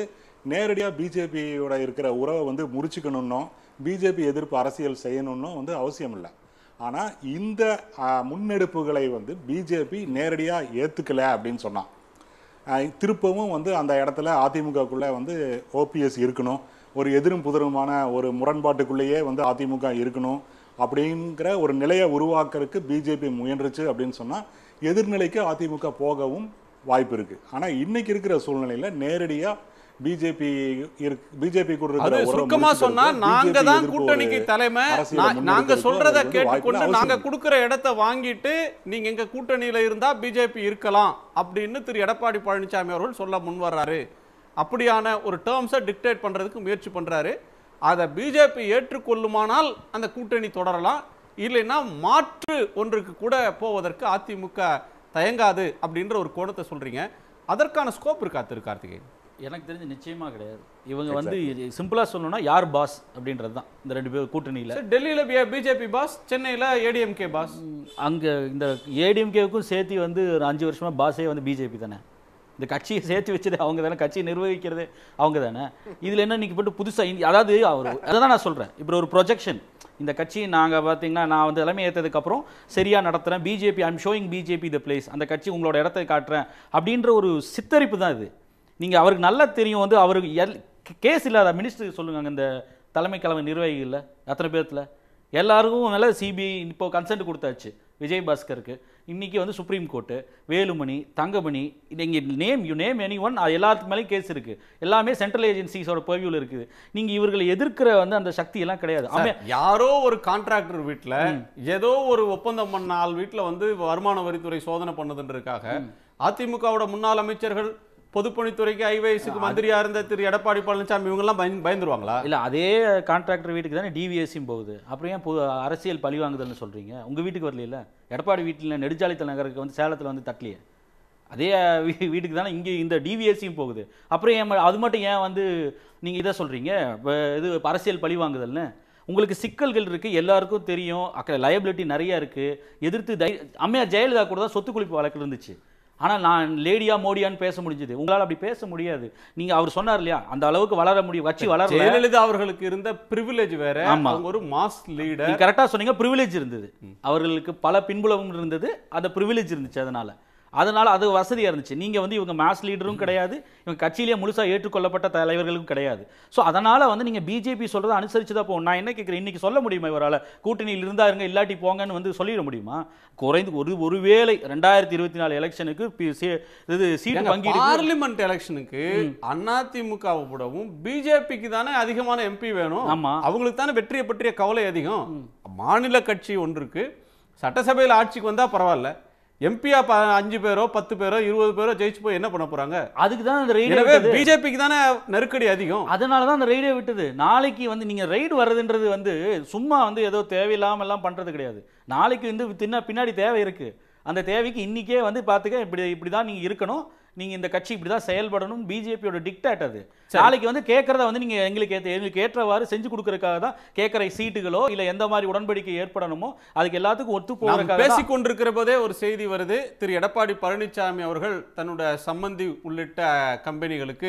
I: நேரடியாக பிஜேபியோட இருக்கிற உறவை வந்து முறிச்சுக்கணுன்னோ பிஜேபி எதிர்ப்பு அரசியல் செய்யணுன்னோ வந்து அவசியம் இல்லை ஆனால் இந்த ஆ, முன்னெடுப்புகளை வந்து பிஜேபி நேரடியாக ஏற்றுக்கல அப்படின்னு சொன்னான் ஆஹ் திருப்பவும் வந்து அந்த இடத்துல அதிமுகக்குள்ளே வந்து ஓபிஎஸ் இருக்கணும் ஒரு எதிரும் புதிருமான ஒரு முரண்பாட்டுக்குள்ளேயே வந்து அதிமுக இருக்கணும் அப்படிங்கிற ஒரு நிலையை உருவாக்குறதுக்கு பிஜேபி முயன்றுச்சு அப்படின்னு சொன்னால் எதிர்நிலைக்கு அதிமுக போகவும் வாய்ப்பு இருக்குது ஆனால் இன்னைக்கு இருக்கிற சூழ்நிலையில் நேரடியாக பிஜேபி இருக்கு பிஜேபி கூட இருக்கிற
D: அது
I: உறவை
D: சுருக்கமா
I: முறிச்சுக்கிறதுக்கு
D: சொன்னா நாங்க
I: BJP
D: தான்
I: எதிர்ப்பு ஒரு
D: கூட்டணிக்கு தலைமை
I: அரசியலை
D: நா- நாங்க
I: முன்னெடுக்கிறதுக்கு
D: சொல்றத
I: அவருக்கு வந்து வாய்ப்பு
D: கேட்டுக்கொண்டு
I: இல்லை,
D: நாங்க
I: அவசியம் இல்லை.
D: கொடுக்கிற இடத்த வாங்கிட்டு நீங்க எங்க கூட்டணியில இருந்தா பிஜேபி இருக்கலாம் அப்படின்னு திரு எடப்பாடி பழனிசாமி அவர்கள் சொல்ல முன்வர்றாரு அப்படியான ஒரு டேர்ம்ஸை டிக்டேட் பண்றதுக்கு முயற்சி பண்றாரு அதை பிஜேபி ஏற்றுக்கொள்ளுமானால் அந்த கூட்டணி தொடரலாம் இல்லைன்னா மாற்று ஒன்றுக்கு கூட போவதற்கு அதிமுக தயங்காது அப்படின்ற ஒரு கோணத்தை சொல்றீங்க அதற்கான ஸ்கோப் இருக்கா திரு கார்த்திகேயன்
H: எனக்கு தெரிஞ்சு நிச்சயமா கிடையாது இவங்க வந்து சிம்பிளா சொல்லணும்னா யார் பாஸ் அப்படின்றது தான் இந்த ரெண்டு பேர் கூட்டணியில
D: சரி, டெல்லியில பிஜேபி பாஸ் சென்னையில ஏடிஎம்கே பாஸ்
H: அங்க இந்த ஏடிஎம்கேவுக்கும் சேர்த்து வந்து ஒரு அஞ்சு வருஷமா பாஸே வந்து பிஜேபி தானே இந்த கட்சியை சேர்த்து வச்சது அவங்க தானே கட்சியை நிர்வகிக்கிறதே அவங்க தானே இதுல என்ன இன்னைக்கு போட்டு புதுசா இனி- அதாவது அவர் அதான் நான் சொல்றேன் இப்போ ஒரு ப்ரொஜெக்ஷன் இந்த கட்சி நாங்க பாத்தீங்கன்னா நான் வந்து தலைமை ஏற்றதுக்கு அப்புறம் சரியா நடத்துறேன் BJP I'm showing BJP the place அந்த கட்சி உங்களோட இடத்தை காட்டுறேன் அப்படின்ற ஒரு சித்தரிப்பு தான் இது நீங்க அவருக்கு நல்லா தெரியும் வந்து அவருக்கு எல் கேஸ் இல்லாத மினிஸ்டர் சொல்லுங்க அங்க இந்த தலைமை கிழமை நிர்வாகிகள்ல அத்தனை பேர்த்துல எல்லாருக்கும் மேலே சிபிஐ இப்போ கன்சென்ட் கொடுத்தாச்சு விஜய் பாஸ்கருக்கு இன்னைக்கு வந்து சுப்ரீம் கோர்ட்டு வேலுமணி தங்கமணி நீங்கள் name you name any one எல்லாத்துக்கு மேலேயும் கேஸ் இருக்கு எல்லாமே சென்ட்ரல் ஏஜென்சிஸோட பர்வியூவில் இருக்குது நீங்க இவர்களை எதிர்க்கிற வந்து அந்த சக்தி எல்லாம் கிடையாது
D: சார்,
H: ஆமே
D: யாரோ ஒரு கான்ட்ராக்டர் வீட்ல ஏதோ ஒரு ஒப்பந்தம் பண்ண ஆள் வீட்ல வந்து வருமான வரித்துறை சோதனை பண்ணதுன்றதுக்காக அதிமுகவோட முன்னாள் அமைச்சர்கள் பொதுப்பணித்துறைக்கு ஐவேஎஸ்க்கு மந்திரியா இருந்த திரு எடப்பாடி பழனிசாமி இவங்க எல்லாம் பயந்து பயந்துருவாங்களா
H: இல்ல அதே கான்ட்ராக்டர் வீட்டுக்கு தானே டிவிஎஸ்சியும் போகுது அப்புறம் ஏன் பொது அரசியல் பழி வாங்குதல்னு சொல்றீங்க உங்க வீட்டுக்கு வரல எடப்பாடி வீட்டில் நெடுஞ்சாலைத்தல் நகருக்கு வந்து சேலத்துல வந்து தட்டலையே அதே வீ- வீட்டுக்கு தானே இங்கே இந்த டிவிஎஸ்சியும் போகுது அப்புறம் ஏன் ம- அது மட்டும் ஏன் வந்து நீங்க இதை சொல்றீங்க இப்ப இது அரசியல் பழி வாங்குதல்னு உங்களுக்கு சிக்கல்கள் இருக்கு எல்லாருக்கும் தெரியும் அக்கறை லயபிலிட்டி நிறைய இருக்கு எதிர்த்து தை அம்மையார் ஜெயலலிதா கூட தான் சொத்து குளிப்பு வழக்கு இருந்துச்சு ஆனால் நான் லேடியா மோடியான்னு பேச முடிஞ்சது உங்களால் அப்படி பேச முடியாது நீங்க அவர் சொன்னார் இல்லையா அந்த அளவுக்கு வளர முடியும் வச்சு வளரல
D: ஜெயலலிதா அவர்களுக்கு இருந்த பிரிவிலேஜ் வேற
H: ஆமா.
D: அவங்க ஒரு மாஸ் லீடர்
H: நீங்க கரெக்டா சொன்னீங்க ப்ரிவிலேஜ் இருந்தது அவர்களுக்கு பல பின்புலமும் இருந்தது அந்த ப்ரிவிலேஜ் இருந்துச்சு அதனால அதனால அது வசதியா இருந்துச்சு நீங்க வந்து இவங்க மாஸ் லீடரும் கிடையாது இவங்க கட்சியிலேயே முழுசா ஏற்றுக்கொள்ளப்பட்ட தலைவர்களும் கிடையாது ஸோ அதனால வந்து நீங்க பிஜேபி சொல்றதை அனுசரிச்சு தான் போகணும் நான் என்ன கேட்குறேன் இன்னைக்கு சொல்ல முடியுமா இவரால் கூட்டணியில் இருந்தா இருங்க இல்லாட்டி போங்கன்னு வந்து சொல்லிட முடியுமா குறைந்து ஒரு ஒருவேளை ரெண்டாயிரத்தி இருபத்தி நாலு எலெக்ஷனுக்கு பி- சி- இது சீட்டு பங்கீடு
D: பார்லிமெண்ட் எலெக்ஷனுக்கு அதிமுகவை விடவும் பிஜேபிக்கு தானே அதிகமான எம்பி வேணும்
H: ஆமா.
D: அவங்களுக்கு தானே வெற்றியை பற்றிய கவலை அதிகம் மாநில கட்சி ஒன்றுக்கு சட்டசபையில் ஆட்சிக்கு வந்தா பரவாயில்ல எம்பியா அஞ்சு பேரோ பத்து பேரோ இருபது பேரோ ஜெயிச்சு போய் என்ன பண்ண போறாங்க
H: அதுக்கு தான் அந்த
D: எனவே
H: ரெய்டு
D: பிஜேபிக்கு தானே நெருக்கடி அதிகம்
H: அதனால தான் அந்த ரைடே விட்டது நாளைக்கு வந்து நீங்கள் ரைடு வர்றதுன்றது வந்து சும்மா வந்து ஏதோ தேவையில்லாம எல்லாம் பண்ணுறது கிடையாது நாளைக்கு வந்து தின்ன பின்னாடி தேவை இருக்கு அந்த தேவைக்கு இன்னிக்கே வந்து பார்த்துக்க இப்படி இப்படி தான் நீங்கள் இருக்கணும் நீங்கள் இந்த கட்சி இப்படி தான் செயல்படணும் பிஜேபியோட டிக்டாட் அது நாளைக்கு வந்து கேட்குறத வந்து நீங்கள் எங்களுக்கு ஏற்ற எங்களுக்கு ஏற்றவாறு செஞ்சு கொடுக்கறதுக்காக தான் கேட்குற சீட்டுகளோ இல்லை எந்த மாதிரி உடன்படிக்கை ஏற்படணுமோ அதுக்கு எல்லாத்துக்கும் ஒத்து
D: நாம்
H: போகிறதுக்காக
D: பேசிக் கொண்டிருக்கிற போதே ஒரு செய்தி வருது திரு எடப்பாடி பழனிசாமி அவர்கள் தன்னோட சம்பந்தி உள்ளிட்ட கம்பெனிகளுக்கு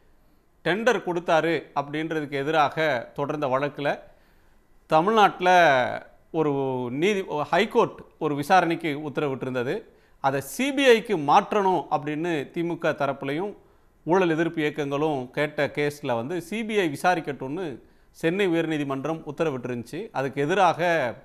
D: டெண்டர் கொடுத்தாரு அப்படின்றதுக்கு எதிராக தொடர்ந்த வழக்கில் தமிழ்நாட்டில் ஒரு நீதி ஹைகோர்ட் ஒரு விசாரணைக்கு உத்தரவிட்டிருந்தது அதை சிபிஐக்கு மாற்றணும் அப்படின்னு திமுக தரப்புலையும் ஊழல் எதிர்ப்பு இயக்கங்களும் கேட்ட கேஸில் வந்து சிபிஐ விசாரிக்கட்டும்னு சென்னை உயர்நீதிமன்றம் உத்தரவிட்டிருந்துச்சு அதுக்கு எதிராக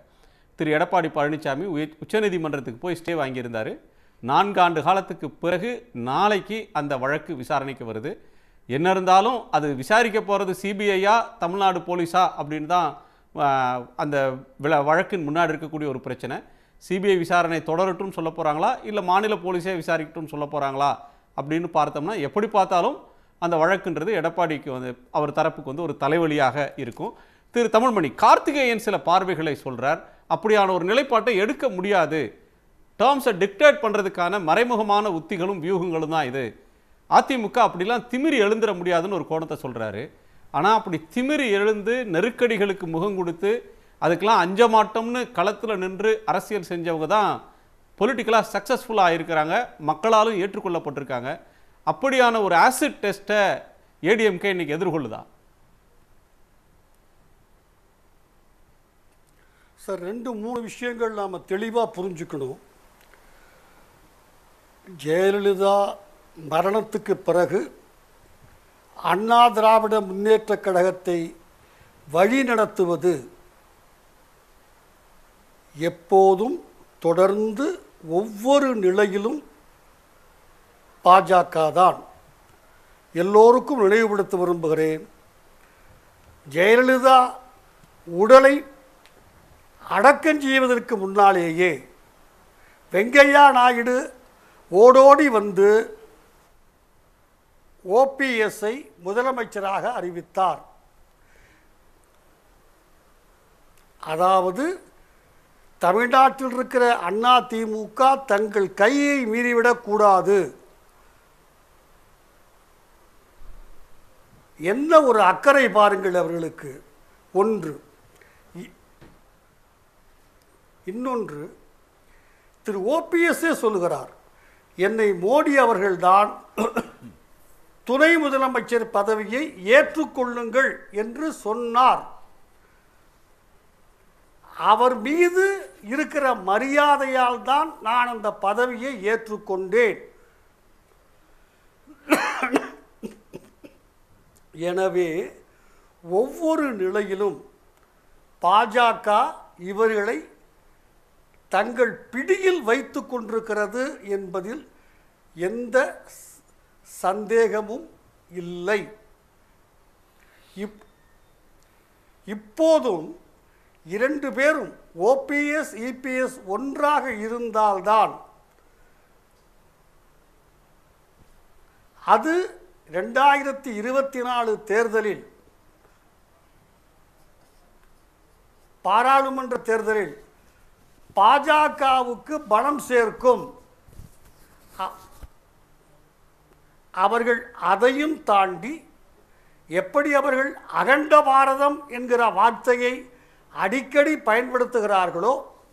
D: திரு எடப்பாடி பழனிசாமி உய- உச்சநீதிமன்றத்துக்கு போய் ஸ்டே வாங்கியிருந்தார் நான்காண்டு காலத்துக்கு பிறகு நாளைக்கு அந்த வழக்கு விசாரணைக்கு வருது என்ன இருந்தாலும் அது விசாரிக்க போகிறது சிபிஐயா தமிழ்நாடு போலீஸா அப்படின்னு தான் ஆஹ், அந்த விழ- வழக்கின் முன்னாடி இருக்கக்கூடிய ஒரு பிரச்சனை சிபிஐ விசாரணை தொடரட்டும் சொல்ல போகிறாங்களா இல்லை மாநில போலீஸே விசாரிக்கட்டும் சொல்ல போகிறாங்களா அப்படின்னு பார்த்தோம்னா எப்படி பார்த்தாலும் அந்த வழக்குன்றது எடப்பாடிக்கு வந்து அவர் தரப்புக்கு வந்து ஒரு தலைவலியாக இருக்கும் திரு தமிழ்மணி கார்த்திகேயன் சில பார்வைகளை சொல்றார் அப்படியான ஒரு நிலைப்பாட்டை எடுக்க முடியாது டேர்ம்ஸை டிக்டேட் பண்ணுறதுக்கான மறைமுகமான உத்திகளும் வியூகங்களும் தான் இது அதிமுக அப்படிலாம் திமிரி எழுந்துட முடியாதுன்னு ஒரு கோணத்தை சொல்றாரு ஆனால் அப்படி திமிரி எழுந்து நெருக்கடிகளுக்கு முகம் கொடுத்து அதுக்கெல்லாம் அஞ்ச மாட்டோம்னு களத்தில் நின்று அரசியல் செஞ்சவங்க தான் பொலிட்டிக்கலாக சக்ஸஸ்ஃபுல்லாக இருக்கிறாங்க மக்களாலும் ஏற்றுக்கொள்ளப்பட்டிருக்காங்க அப்படியான ஒரு ஆசிட் டெஸ்ட்டை ஏடிஎம்கே இன்னைக்கு எதிர்கொள்ளுதா
E: சார் ரெண்டு மூணு விஷயங்கள் நாம் தெளிவாக புரிஞ்சுக்கணும் ஜெயலலிதா மரணத்துக்கு பிறகு அண்ணா திராவிட முன்னேற்றக் கழகத்தை வழி நடத்துவது எப்போதும் தொடர்ந்து ஒவ்வொரு நிலையிலும் பாஜக தான் எல்லோருக்கும் நினைவுபடுத்த விரும்புகிறேன் ஜெயலலிதா உடலை அடக்கம் செய்வதற்கு முன்னாலேயே வெங்கையா நாயுடு ஓடோடி வந்து ஓபிஎஸ்ஐ முதலமைச்சராக அறிவித்தார் அதாவது தமிழ்நாட்டில் இருக்கிற அண்ணா திமுக தங்கள் கையை மீறிவிடக்கூடாது என்ன ஒரு அக்கறை பாருங்கள் அவர்களுக்கு ஒன்று இ- இன்னொன்று திரு ஓபிஎஸ்ஏ சொல்லுகிறார் என்னை மோடி அவர்கள்தான் துணை முதலமைச்சர் பதவியை ஏற்றுக்கொள்ளுங்கள் என்று சொன்னார் அவர் மீது இருக்கிற மரியாதையால் தான் நான் அந்த பதவியை ஏற்றுக்கொண்டேன் எனவே ஒவ்வொரு நிலையிலும் பாஜக இவர்களை தங்கள் பிடியில் வைத்து கொண்டிருக்கிறது என்பதில் எந்த ஸ்- சந்தேகமும் இல்லை இப் இப்போதும் இரண்டு பேரும் ஓபிஎஸ் இபிஎஸ் ஒன்றாக இருந்தால்தான் அது ரெண்டாயிரத்தி இருபத்தி நாலு தேர்தலில் பாராளுமன்ற தேர்தலில் பாஜகவுக்கு பலம் சேர்க்கும் அ- அவர்கள் அதையும் தாண்டி எப்படி அவர்கள் அகண்ட பாரதம் என்கிற வார்த்தையை அடிக்கடி பயன்படுத்துகிறார்களோ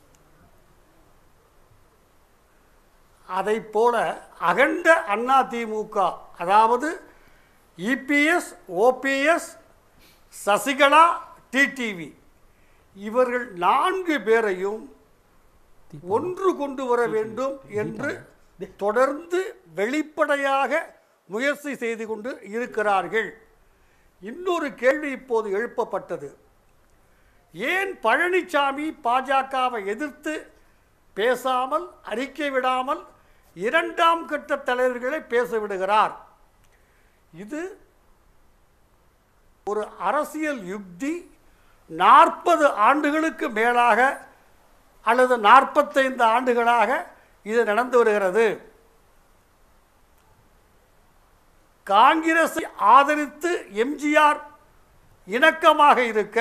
E: அதைப் போல அகண்ட அண்ணா திமுக அதாவது இபிஎஸ் ஓபிஎஸ் சசிகலா டிடிவி இவர்கள் நான்கு பேரையும் ஒன்று கொண்டு வர வேண்டும் என்று தொடர்ந்து வெளிப்படையாக முயற்சி செய்து கொண்டு இருக்கிறார்கள் இன்னொரு கேள்வி இப்போது எழுப்பப்பட்டது ஏன் பழனிசாமி பாஜகவை எதிர்த்து பேசாமல் அறிக்கை விடாமல் இரண்டாம் கட்ட தலைவர்களை பேச விடுகிறார் இது ஒரு அரசியல் யுக்தி நாற்பது ஆண்டுகளுக்கு மேலாக அல்லது நாற்பத்தைந்து ஆண்டுகளாக இது நடந்து வருகிறது காங்கிரஸை ஆதரித்து எம்ஜிஆர் இணக்கமாக இருக்க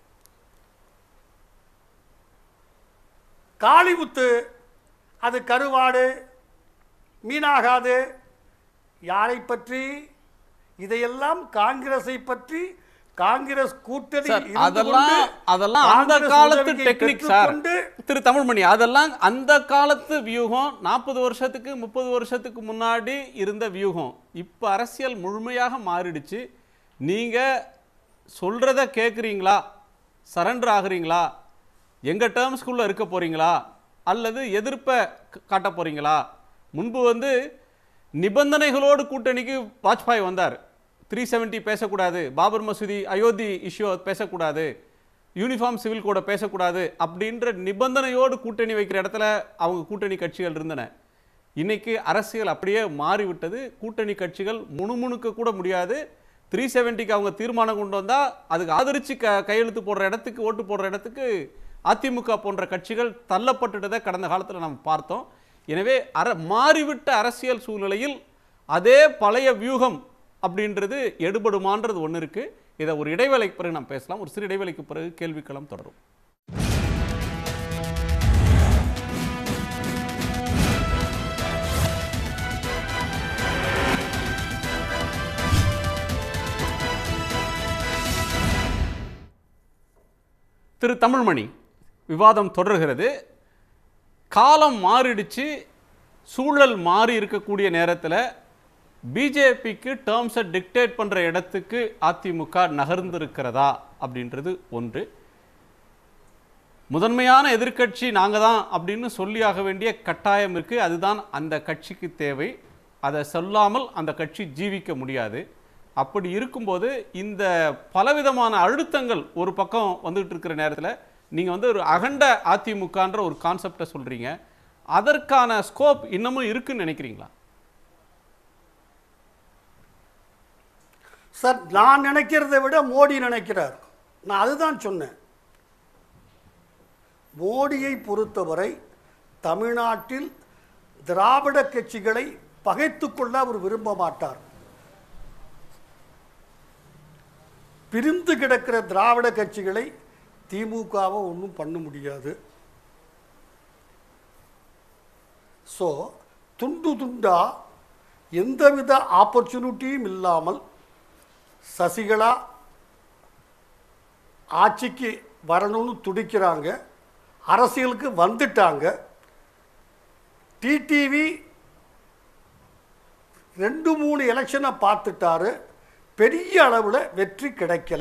E: காளிமுத்து அது கருவாடு மீனாகாது யாரை பற்றி இதையெல்லாம் காங்கிரஸை பற்றி காங்கிரஸ் கூட்டணி
D: சார் அதெல்லாம் அதெல்லாம் அந்த காலத்து டெக்னிக் சார் திரு தமிழ்மணி அதெல்லாம் அந்த காலத்து வியூகம் நாற்பது வருஷத்துக்கு முப்பது வருஷத்துக்கு முன்னாடி இருந்த வியூகம் இப்போ அரசியல் முழுமையாக மாறிடுச்சு நீங்க சொல்றத கேட்குறீங்களா சரண்டர் ஆகுறீங்களா எங்க டேர்ம்ஸ்குள்ள இருக்க போறீங்களா அல்லது எதிர்ப்பை க- காட்ட போறீங்களா முன்பு வந்து நிபந்தனைகளோடு கூட்டணிக்கு வாஜ்பாய் வந்தார் த்ரீ செவன்ட்டி பேசக்கூடாது பாபர் மசூதி அயோத்தி இஷ்யூ பேசக்கூடாது யூனிஃபார்ம் சிவில் கோடை பேசக்கூடாது அப்படின்ற நிபந்தனையோடு கூட்டணி வைக்கிற இடத்துல அவங்க கூட்டணி கட்சிகள் இருந்தன இன்னைக்கு அரசியல் அப்படியே மாறிவிட்டது கூட்டணி கட்சிகள் முணுமுணுக்க கூட முடியாது த்ரீ செவன்ட்டிக்கு அவங்க தீர்மானம் கொண்டு வந்தால் அதுக்கு ஆதரித்து க கையெழுத்து போடுற இடத்துக்கு ஓட்டு போடுற இடத்துக்கு அதிமுக போன்ற கட்சிகள் தள்ளப்பட்டுட்டதை கடந்த காலத்தில் நாம் பார்த்தோம் எனவே அர மாறிவிட்ட அரசியல் சூழ்நிலையில் அதே பழைய வியூகம் அப்படின்றது எடுபடுமான்றது ஒன்று இருக்கு இதை ஒரு இடைவேளைக்கு பிறகு நாம் பேசலாம் ஒரு சிறு இடைவேளைக்கு பிறகு கேள்விக்களம் தொடரும் திரு தமிழ்மணி விவாதம் தொடர்கிறது காலம் மாறிடுச்சு சூழல் மாறி இருக்கக்கூடிய நேரத்தில் பிஜேபிக்கு டேர்ம்ஸை டிக்டேட் பண்ணுற இடத்துக்கு அதிமுக நகர்ந்திருக்கிறதா அப்படின்றது ஒன்று முதன்மையான எதிர்க்கட்சி நாங்கள் தான் அப்படின்னு சொல்லியாக வேண்டிய கட்டாயம் இருக்குது அதுதான் அந்த கட்சிக்கு தேவை அதை சொல்லாமல் அந்த கட்சி ஜீவிக்க முடியாது அப்படி இருக்கும்போது இந்த பலவிதமான அழுத்தங்கள் ஒரு பக்கம் வந்துகிட்டு இருக்கிற நேரத்தில் நீங்கள் வந்து ஒரு அகண்ட அதிமுகன்ற ஒரு கான்செப்டை சொல்கிறீங்க அதற்கான ஸ்கோப் இன்னமும் இருக்குன்னு நினைக்கிறீங்களா
E: சார் நான் நினைக்கிறதை விட மோடி நினைக்கிறார் நான் அதுதான் சொன்னேன் மோடியை பொறுத்தவரை தமிழ்நாட்டில் திராவிட கட்சிகளை பகைத்துக் கொள்ள அவர் விரும்ப மாட்டார் பிரிந்து கிடக்கிற திராவிட கட்சிகளை திமுகவை ஒன்றும் பண்ண முடியாது ஸோ துண்டு துண்டா எந்தவித ஆப்பர்ச்சுனிட்டியும் இல்லாமல் சசிகலா ஆட்சிக்கு வரணும்னு துடிக்கிறாங்க அரசியலுக்கு வந்துட்டாங்க டிடிவி ரெண்டு மூணு எலெக்ஷனை பார்த்துட்டாரு பெரிய அளவில் வெற்றி கிடைக்கல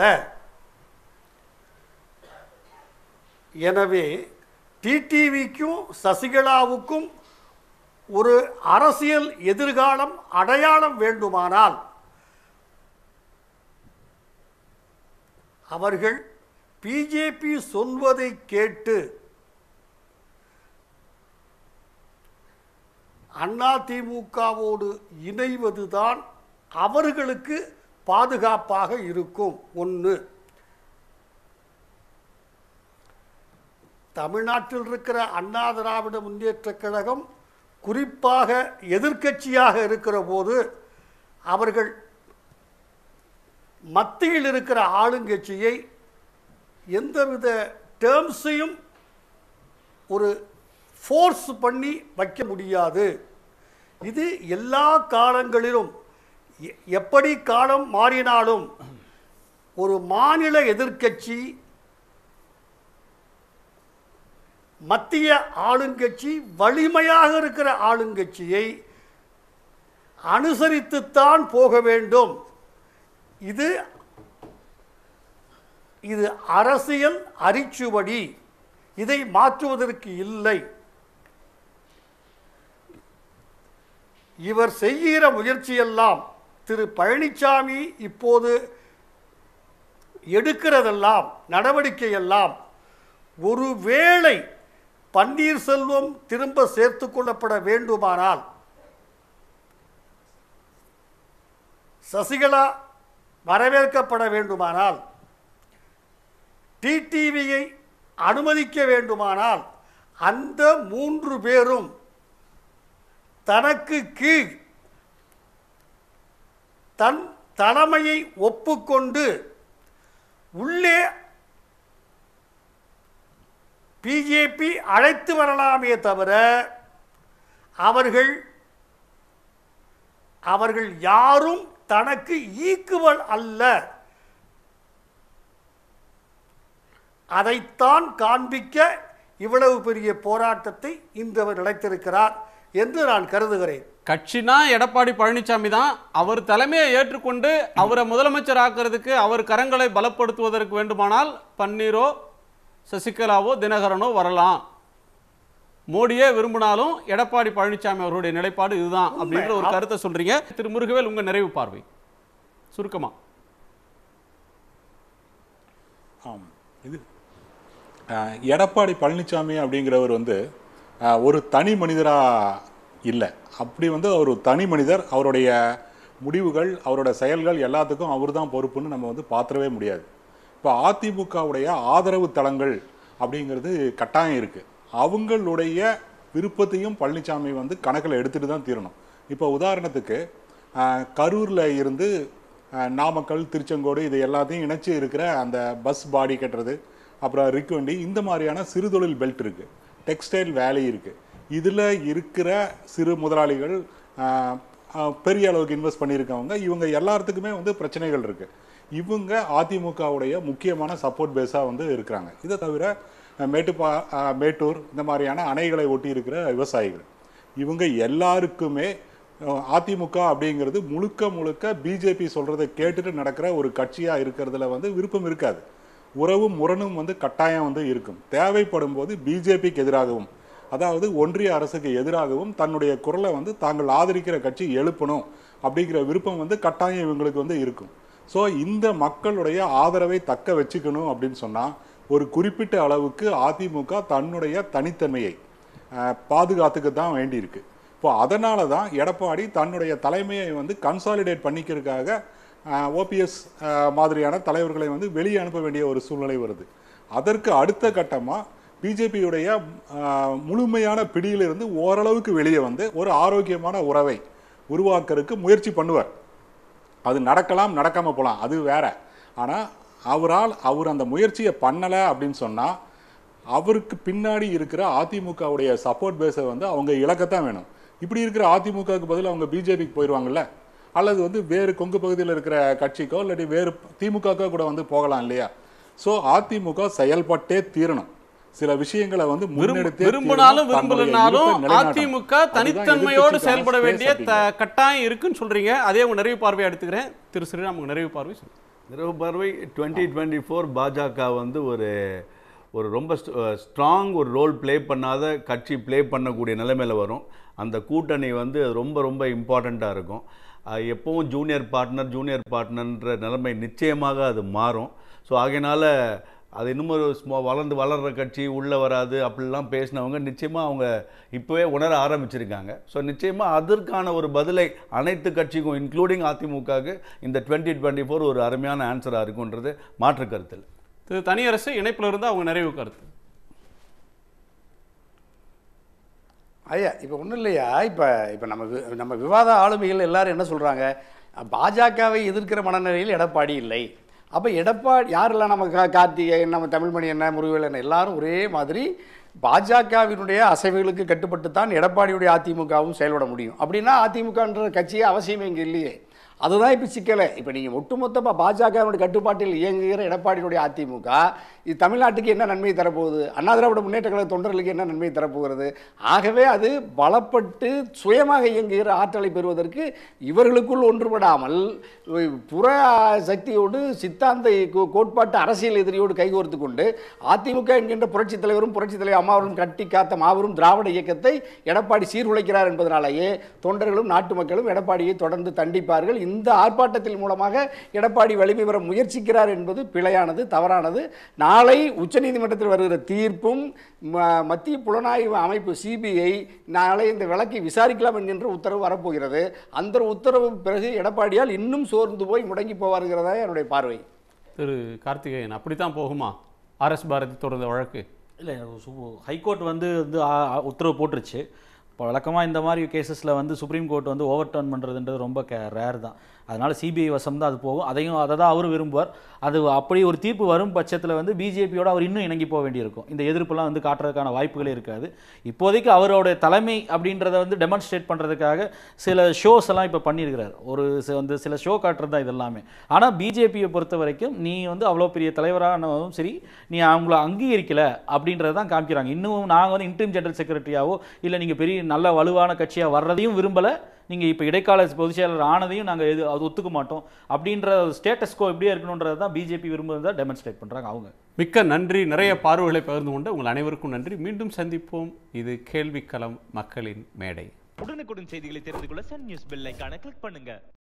E: எனவே டிடிவிக்கும் சசிகலாவுக்கும் ஒரு அரசியல் எதிர்காலம் அடையாளம் வேண்டுமானால் அவர்கள் பிஜேபி சொல்வதை கேட்டு அதிமுகவோடு இணைவதுதான் அவர்களுக்கு பாதுகாப்பாக இருக்கும் ஒன்று தமிழ்நாட்டில் இருக்கிற அண்ணா திராவிட முன்னேற்றக் கழகம் குறிப்பாக எதிர்க்கட்சியாக இருக்கிற போது அவர்கள் மத்தியில் இருக்கிற ஆளுங்கட்சியை எந்தவித டேர்ம்ஸையும் ஒரு ஃபோர்ஸ் பண்ணி வைக்க முடியாது இது எல்லா காலங்களிலும் எ- எப்படி காலம் மாறினாலும் ஒரு மாநில எதிர்க்கட்சி மத்திய ஆளுங்கட்சி வலிமையாக இருக்கிற ஆளுங்கட்சியை அனுசரித்துத்தான் போக வேண்டும் இது இது அரசியல் அரிச்சுவடி இதை மாற்றுவதற்கு இல்லை இவர் செய்கிற முயற்சியெல்லாம் திரு பழனிசாமி இப்போது எடுக்கிறதெல்லாம் நடவடிக்கையெல்லாம் ஒருவேளை பன்னீர்செல்வம் திரும்ப சேர்த்துக் கொள்ளப்பட வேண்டுமானால் சசிகலா வரவேற்கப்பட வேண்டுமானால் டிடிவியை அனுமதிக்க வேண்டுமானால் அந்த மூன்று பேரும் தனக்கு கீழ் தன் தலைமையை ஒப்புக்கொண்டு உள்ளே பிஜேபி அழைத்து வரலாமே தவிர அவர்கள் அவர்கள் யாரும் தனக்கு ஈக்குவல் அல்ல அதைத்தான் காண்பிக்க இவ்வளவு பெரிய போராட்டத்தை இன்றவர் நடத்திருக்கிறார் என்று நான் கருதுகிறேன்
D: கட்சினா எடப்பாடி பழனிசாமி தான் அவர் தலைமையை ஏற்றுக்கொண்டு அவரை முதலமைச்சர் ஆக்குறதுக்கு அவர் கரங்களை பலப்படுத்துவதற்கு வேண்டுமானால் பன்னீரோ சசிகலாவோ தினகரனோ வரலாம் மோடியே விரும்பினாலும் எடப்பாடி பழனிசாமி அவருடைய நிலைப்பாடு இதுதான் அப்படின்ற ஒரு கருத்தை சொல்றீங்க திரு முருகவேல் உங்க நிறைவு பார்வை சுருக்கமா
I: ஆம் இது அஹ், எடப்பாடி பழனிசாமி அப்படிங்கிறவர் வந்து அஹ், ஒரு தனி மனிதராக இல்லை அப்படி வந்து அவர் ஒரு தனி மனிதர் அவருடைய முடிவுகள் அவரோட செயல்கள் எல்லாத்துக்கும் அவர் தான் பொறுப்புன்னு நம்ம வந்து பாத்திரவே முடியாது இப்போ அதிமுகவுடைய ஆதரவு தளங்கள் அப்படிங்கிறது கட்டாயம் இருக்குது அவங்களுடைய விருப்பத்தையும் பழனிசாமி வந்து கணக்கில் எடுத்துட்டு தான் தீரணும் இப்போ உதாரணத்துக்கு அஹ், கரூர்ல இருந்து அஹ், நாமக்கல் திருச்செங்கோடு இது எல்லாத்தையும் இணைச்சு இருக்கிற அந்த பஸ் பாடி கட்டுறது அப்புறம் ரிக்வண்டி இந்த மாதிரியான சிறுதொழில் பெல்ட் இருக்கு டெக்ஸ்டைல் வேலி இருக்கு இதுல இருக்கிற சிறு முதலாளிகள் அஹ், அஹ், பெரிய அளவுக்கு இன்வெஸ்ட் பண்ணியிருக்கவங்க இவங்க எல்லாத்துக்குமே வந்து பிரச்சனைகள் இருக்கு இவங்க அதிமுகவுடைய முக்கியமான சப்போர்ட் பேஸாக வந்து இருக்கிறாங்க இதை தவிர அஹ், மேட்டுப்பா அஹ், மேட்டூர் இந்த மாதிரியான அணைகளை ஒட்டி இருக்கிற விவசாயிகள் இவங்க எல்லாருக்குமே அஹ், அதிமுக அப்படிங்கிறது முழுக்க முழுக்க பிஜேபி சொல்றதை கேட்டுட்டு நடக்கிற ஒரு கட்சியா இருக்கிறதுல வந்து விருப்பம் இருக்காது உறவும் முரணும் வந்து கட்டாயம் வந்து இருக்கும் தேவைப்படும் போது பிஜேபிக்கு எதிராகவும் அதாவது ஒன்றிய அரசுக்கு எதிராகவும் தன்னுடைய குரலை வந்து தாங்கள் ஆதரிக்கிற கட்சி எழுப்பணும் அப்படிங்கிற விருப்பம் வந்து கட்டாயம் இவங்களுக்கு வந்து இருக்கும் ஸோ இந்த மக்களுடைய ஆதரவை தக்க வச்சுக்கணும் அப்படின்னு சொன்னால் ஒரு குறிப்பிட்ட அளவுக்கு அதிமுக தன்னுடைய தனித்தன்மையை அஹ், பாதுகாத்துக்க தான் வேண்டியிருக்கு இப்போ அதனால தான் எடப்பாடி தன்னுடைய தலைமையை வந்து கன்சாலிடேட் பண்ணிக்கிறதுக்காக ஓபிஎஸ் மாதிரியான தலைவர்களை வந்து வெளியே அனுப்ப வேண்டிய ஒரு சூழ்நிலை வருது அதற்கு அடுத்த கட்டமாக பிஜேபியுடைய முழுமையான பிடியிலிருந்து ஓரளவுக்கு வெளியே வந்து ஒரு ஆரோக்கியமான உறவை உருவாக்குறதுக்கு முயற்சி பண்ணுவார் அது நடக்கலாம் நடக்காம போகலாம் அது வேற ஆனால் அவரால் அவர் அந்த முயற்சியை பண்ணலை அப்படின்னு சொன்னால் அவருக்கு பின்னாடி இருக்கிற அதிமுகவுடைய சப்போர்ட் பேஸை வந்து அவங்க இழக்கத்தான் வேணும் இப்படி இருக்கிற அதிமுகவுக்கு பதில் அவங்க பிஜேபிக்கு போயிடுவாங்கல்ல அல்லது வந்து வேறு கொங்கு பகுதியில் இருக்கிற கட்சிக்கோ இல்லாட்டி வேறு திமுகக்கோ கூட வந்து போகலாம் இல்லையா ஸோ அதிமுக செயல்பட்டே தீரணும் சில விஷயங்களை வந்து முன்னெடுத்தே
D: விரும்பினாலும்
I: தீரணும். தன்னுடைய
D: விரும்பலனாலும்
I: இருப்பை நிலைநாட்டணும்.
D: அதிமுக
I: அதுதான்
D: தனித்தன்மையோடு
I: எதிர்க்கட்சிக்கான
D: செயல்பட
I: space
D: வேண்டிய த-
I: அப்படிங்கிறது.
D: கட்டாயம் இருக்குன்னு சொல்றீங்க அதே உங்க நிறைவு பார்வையை எடுத்துக்கிறேன் திரு ஸ்ரீராம் உங்க நிறைவு பார்வை சொல்லுங்க
G: நிறைவு பார்வை டுவெண்ட்டி டுவெண்ட்டி ஃபோர் பாஜக வந்து ஒரு ஒரு ரொம்ப ஸ்ட்ராங் ஒரு ரோல் ப்ளே பண்ணாத கட்சி ப்ளே பண்ணக்கூடிய நிலைமையில வரும் அந்த கூட்டணி வந்து ரொம்ப ரொம்ப இம்பார்ட்டண்ட்டாக இருக்கும் அஹ் எப்பவும் ஜூனியர் பார்ட்னர் ஜூனியர் பார்ட்னர்ன்ற நிலைமை நிச்சயமாக அது மாறும் ஸோ ஆகையினால அது இன்னும் ஒரு ஸ்மோ வளர்ந்து வளர்கிற கட்சி உள்ளே வராது அப்படிலாம் பேசினவங்க நிச்சயமாக அவங்க இப்போவே உணர ஆரம்பிச்சிருக்காங்க ஸோ நிச்சயமாக அதற்கான ஒரு பதிலை அனைத்து கட்சிக்கும் இன்க்ளூடிங் அதிமுகவுக்கு இந்த டுவெண்ட்டி டுவெண்ட்டி ஃபோர் ஒரு அருமையான ஆன்சராக இருக்குன்றது மாற்று கருத்தில்
D: திரு தனியரசு இணைப்புல இருந்து அவங்க நிறைவு கருத்து
F: ஐயா இப்போ ஒன்றும் இல்லையா இப்போ இப்போ நம்ம வி- நம்ம விவாத ஆளுமைகள் எல்லாரும் என்ன சொல்கிறாங்க பாஜகவை எதிர்க்கிற மனநிலையில் எடப்பாடி இல்லை அப்போ எடப்பாடி யாரெல்லாம் நம்ம கா கார்த்திகேயன் நம்ம தமிழ்மணி என்ன முருகவேல் என்ன எல்லாரும் ஒரே மாதிரி பாஜகவினுடைய அசைவுகளுக்கு கட்டுப்பட்டு தான் எடப்பாடியுடைய அதிமுகவும் செயல்பட முடியும் அப்படின்னா அதிமுகன்ற கட்சியே அவசியம் இங்கே இல்லையே அதுதான் இப்போ சிக்கலை இப்போ நீங்கள் ஒட்டுமொத்தமாக பாஜகவினுடைய கட்டுப்பாட்டில் இயங்குகிற எடப்பாடியினுடைய அதிமுக இது தமிழ்நாட்டுக்கு என்ன நன்மை தரப்போகுது அண்ணா திராவிட முன்னேற்ற கழக தொண்டர்களுக்கு என்ன நன்மை தரப்போகிறது ஆகவே அது பலப்பட்டு சுயமாக இயங்குகிற ஆற்றலை பெறுவதற்கு இவர்களுக்குள் ஒன்றுபடாமல் புற சக்தியோடு சித்தாந்த கோ- கோட்பாட்டு அரசியல் எதிரியோடு கைகோர்த்து கொண்டு அதிமுக என்கின்ற புரட்சித் தலைவரும் புரட்சித் தலைவர் அம்மாவரும் கட்டி காத்த மாபெரும் திராவிட இயக்கத்தை எடப்பாடி சீர்குலைக்கிறார் என்பதனாலேயே தொண்டர்களும் நாட்டு மக்களும் எடப்பாடியை தொடர்ந்து தண்டிப்பார்கள் இந்த ஆர்ப்பாட்டத்தின் மூலமாக எடப்பாடி வலிமை பெற முயற்சிக்கிறார் என்பது பிழையானது தவறானது நாளை உச்சநீதிமன்றத்தில் வருகிற தீர்ப்பும் ம- மத்திய புலனாய்வு அமைப்பு சிபிஐ நாளை இந்த வழக்கை விசாரிக்கலாம் என்கின்ற உத்தரவு வரப்போகிறது அந்த உத்தரவு பிறகு எடப்பாடியால் இன்னும் சோர்ந்து போய் முடங்கி போவாருங்கிறதா என்னுடைய பார்வை
D: திரு கார்த்திகேயன் அப்படித்தான் போகுமா ஆர்எஸ் பாரதி தொடர்ந்த வழக்கு
H: இல்லை ஹைகோர்ட் வந்து வந்து ஆ, ஆ, உத்தரவு போட்டுருச்சு இப்போ வழக்கமாக இந்த மாதிரி கேசஸில் வந்து சுப்ரீம் கோர்ட் வந்து ஓவர் டர்ன் பண்ணுறதுன்றது ரொம்ப கே ரேர் தான் அதனால் சிபிஐ வசம் தான் அது போகும் அதையும் அதை தான் அவர் விரும்புவார் அது அப்படி ஒரு தீர்ப்பு வரும் பட்சத்தில் வந்து பிஜேபியோட அவர் இன்னும் இணங்கி போக வேண்டியிருக்கும் இந்த எதிர்ப்புலாம் வந்து காட்டுறதுக்கான வாய்ப்புகளே இருக்காது இப்போதைக்கு அவரோட தலைமை அப்படின்றத வந்து டெமான்ஸ்ட்ரேட் பண்ணுறதுக்காக சில ஷோஸ் எல்லாம் இப்போ பண்ணியிருக்கிறார் ஒரு சி- வந்து சில ஷோ காட்டுறது தான் இது எல்லாமே ஆனால் பிஜேபியை பொறுத்த வரைக்கும் நீ வந்து அவ்வளோ பெரிய தலைவரானவும் சரி நீ அவங்கள அங்கீகரிக்கல அப்படின்றத தான் காமிக்கிறாங்க இன்னும் நாங்கள் வந்து இன்டீம் ஜெனரல் செக்ரட்டரியாவோ இல்லை நீங்கள் பெரிய நல்ல வலுவான கட்சியாக வர்றதையும் விரும்பலை நீங்கள் இப்போ இடைக்கால பொதுச் செயலாளர் ஆனதையும் நாங்கள் எது அது ஒத்துக்க மாட்டோம் அப்படின்ற ஸ்டேட்டஸ்கோ எப்படியே இருக்கணுன்றது தான் பிஜேபி விரும்புறதை டெமான்ஸ்ட்ரேட் பண்ணுறாங்க அவங்க
D: மிக்க நன்றி நிறைய பார்வைகளை பகிர்ந்து கொண்டு உங்கள் அனைவருக்கும் நன்றி மீண்டும் சந்திப்போம் இது கேள்விக்களம் மக்களின் மேடை
J: உடனுக்குடன் செய்திகளை தெரிந்து கொள்ள சன் நியூஸ் பெல் ஐகானை கிளிக் பண்ணுங்க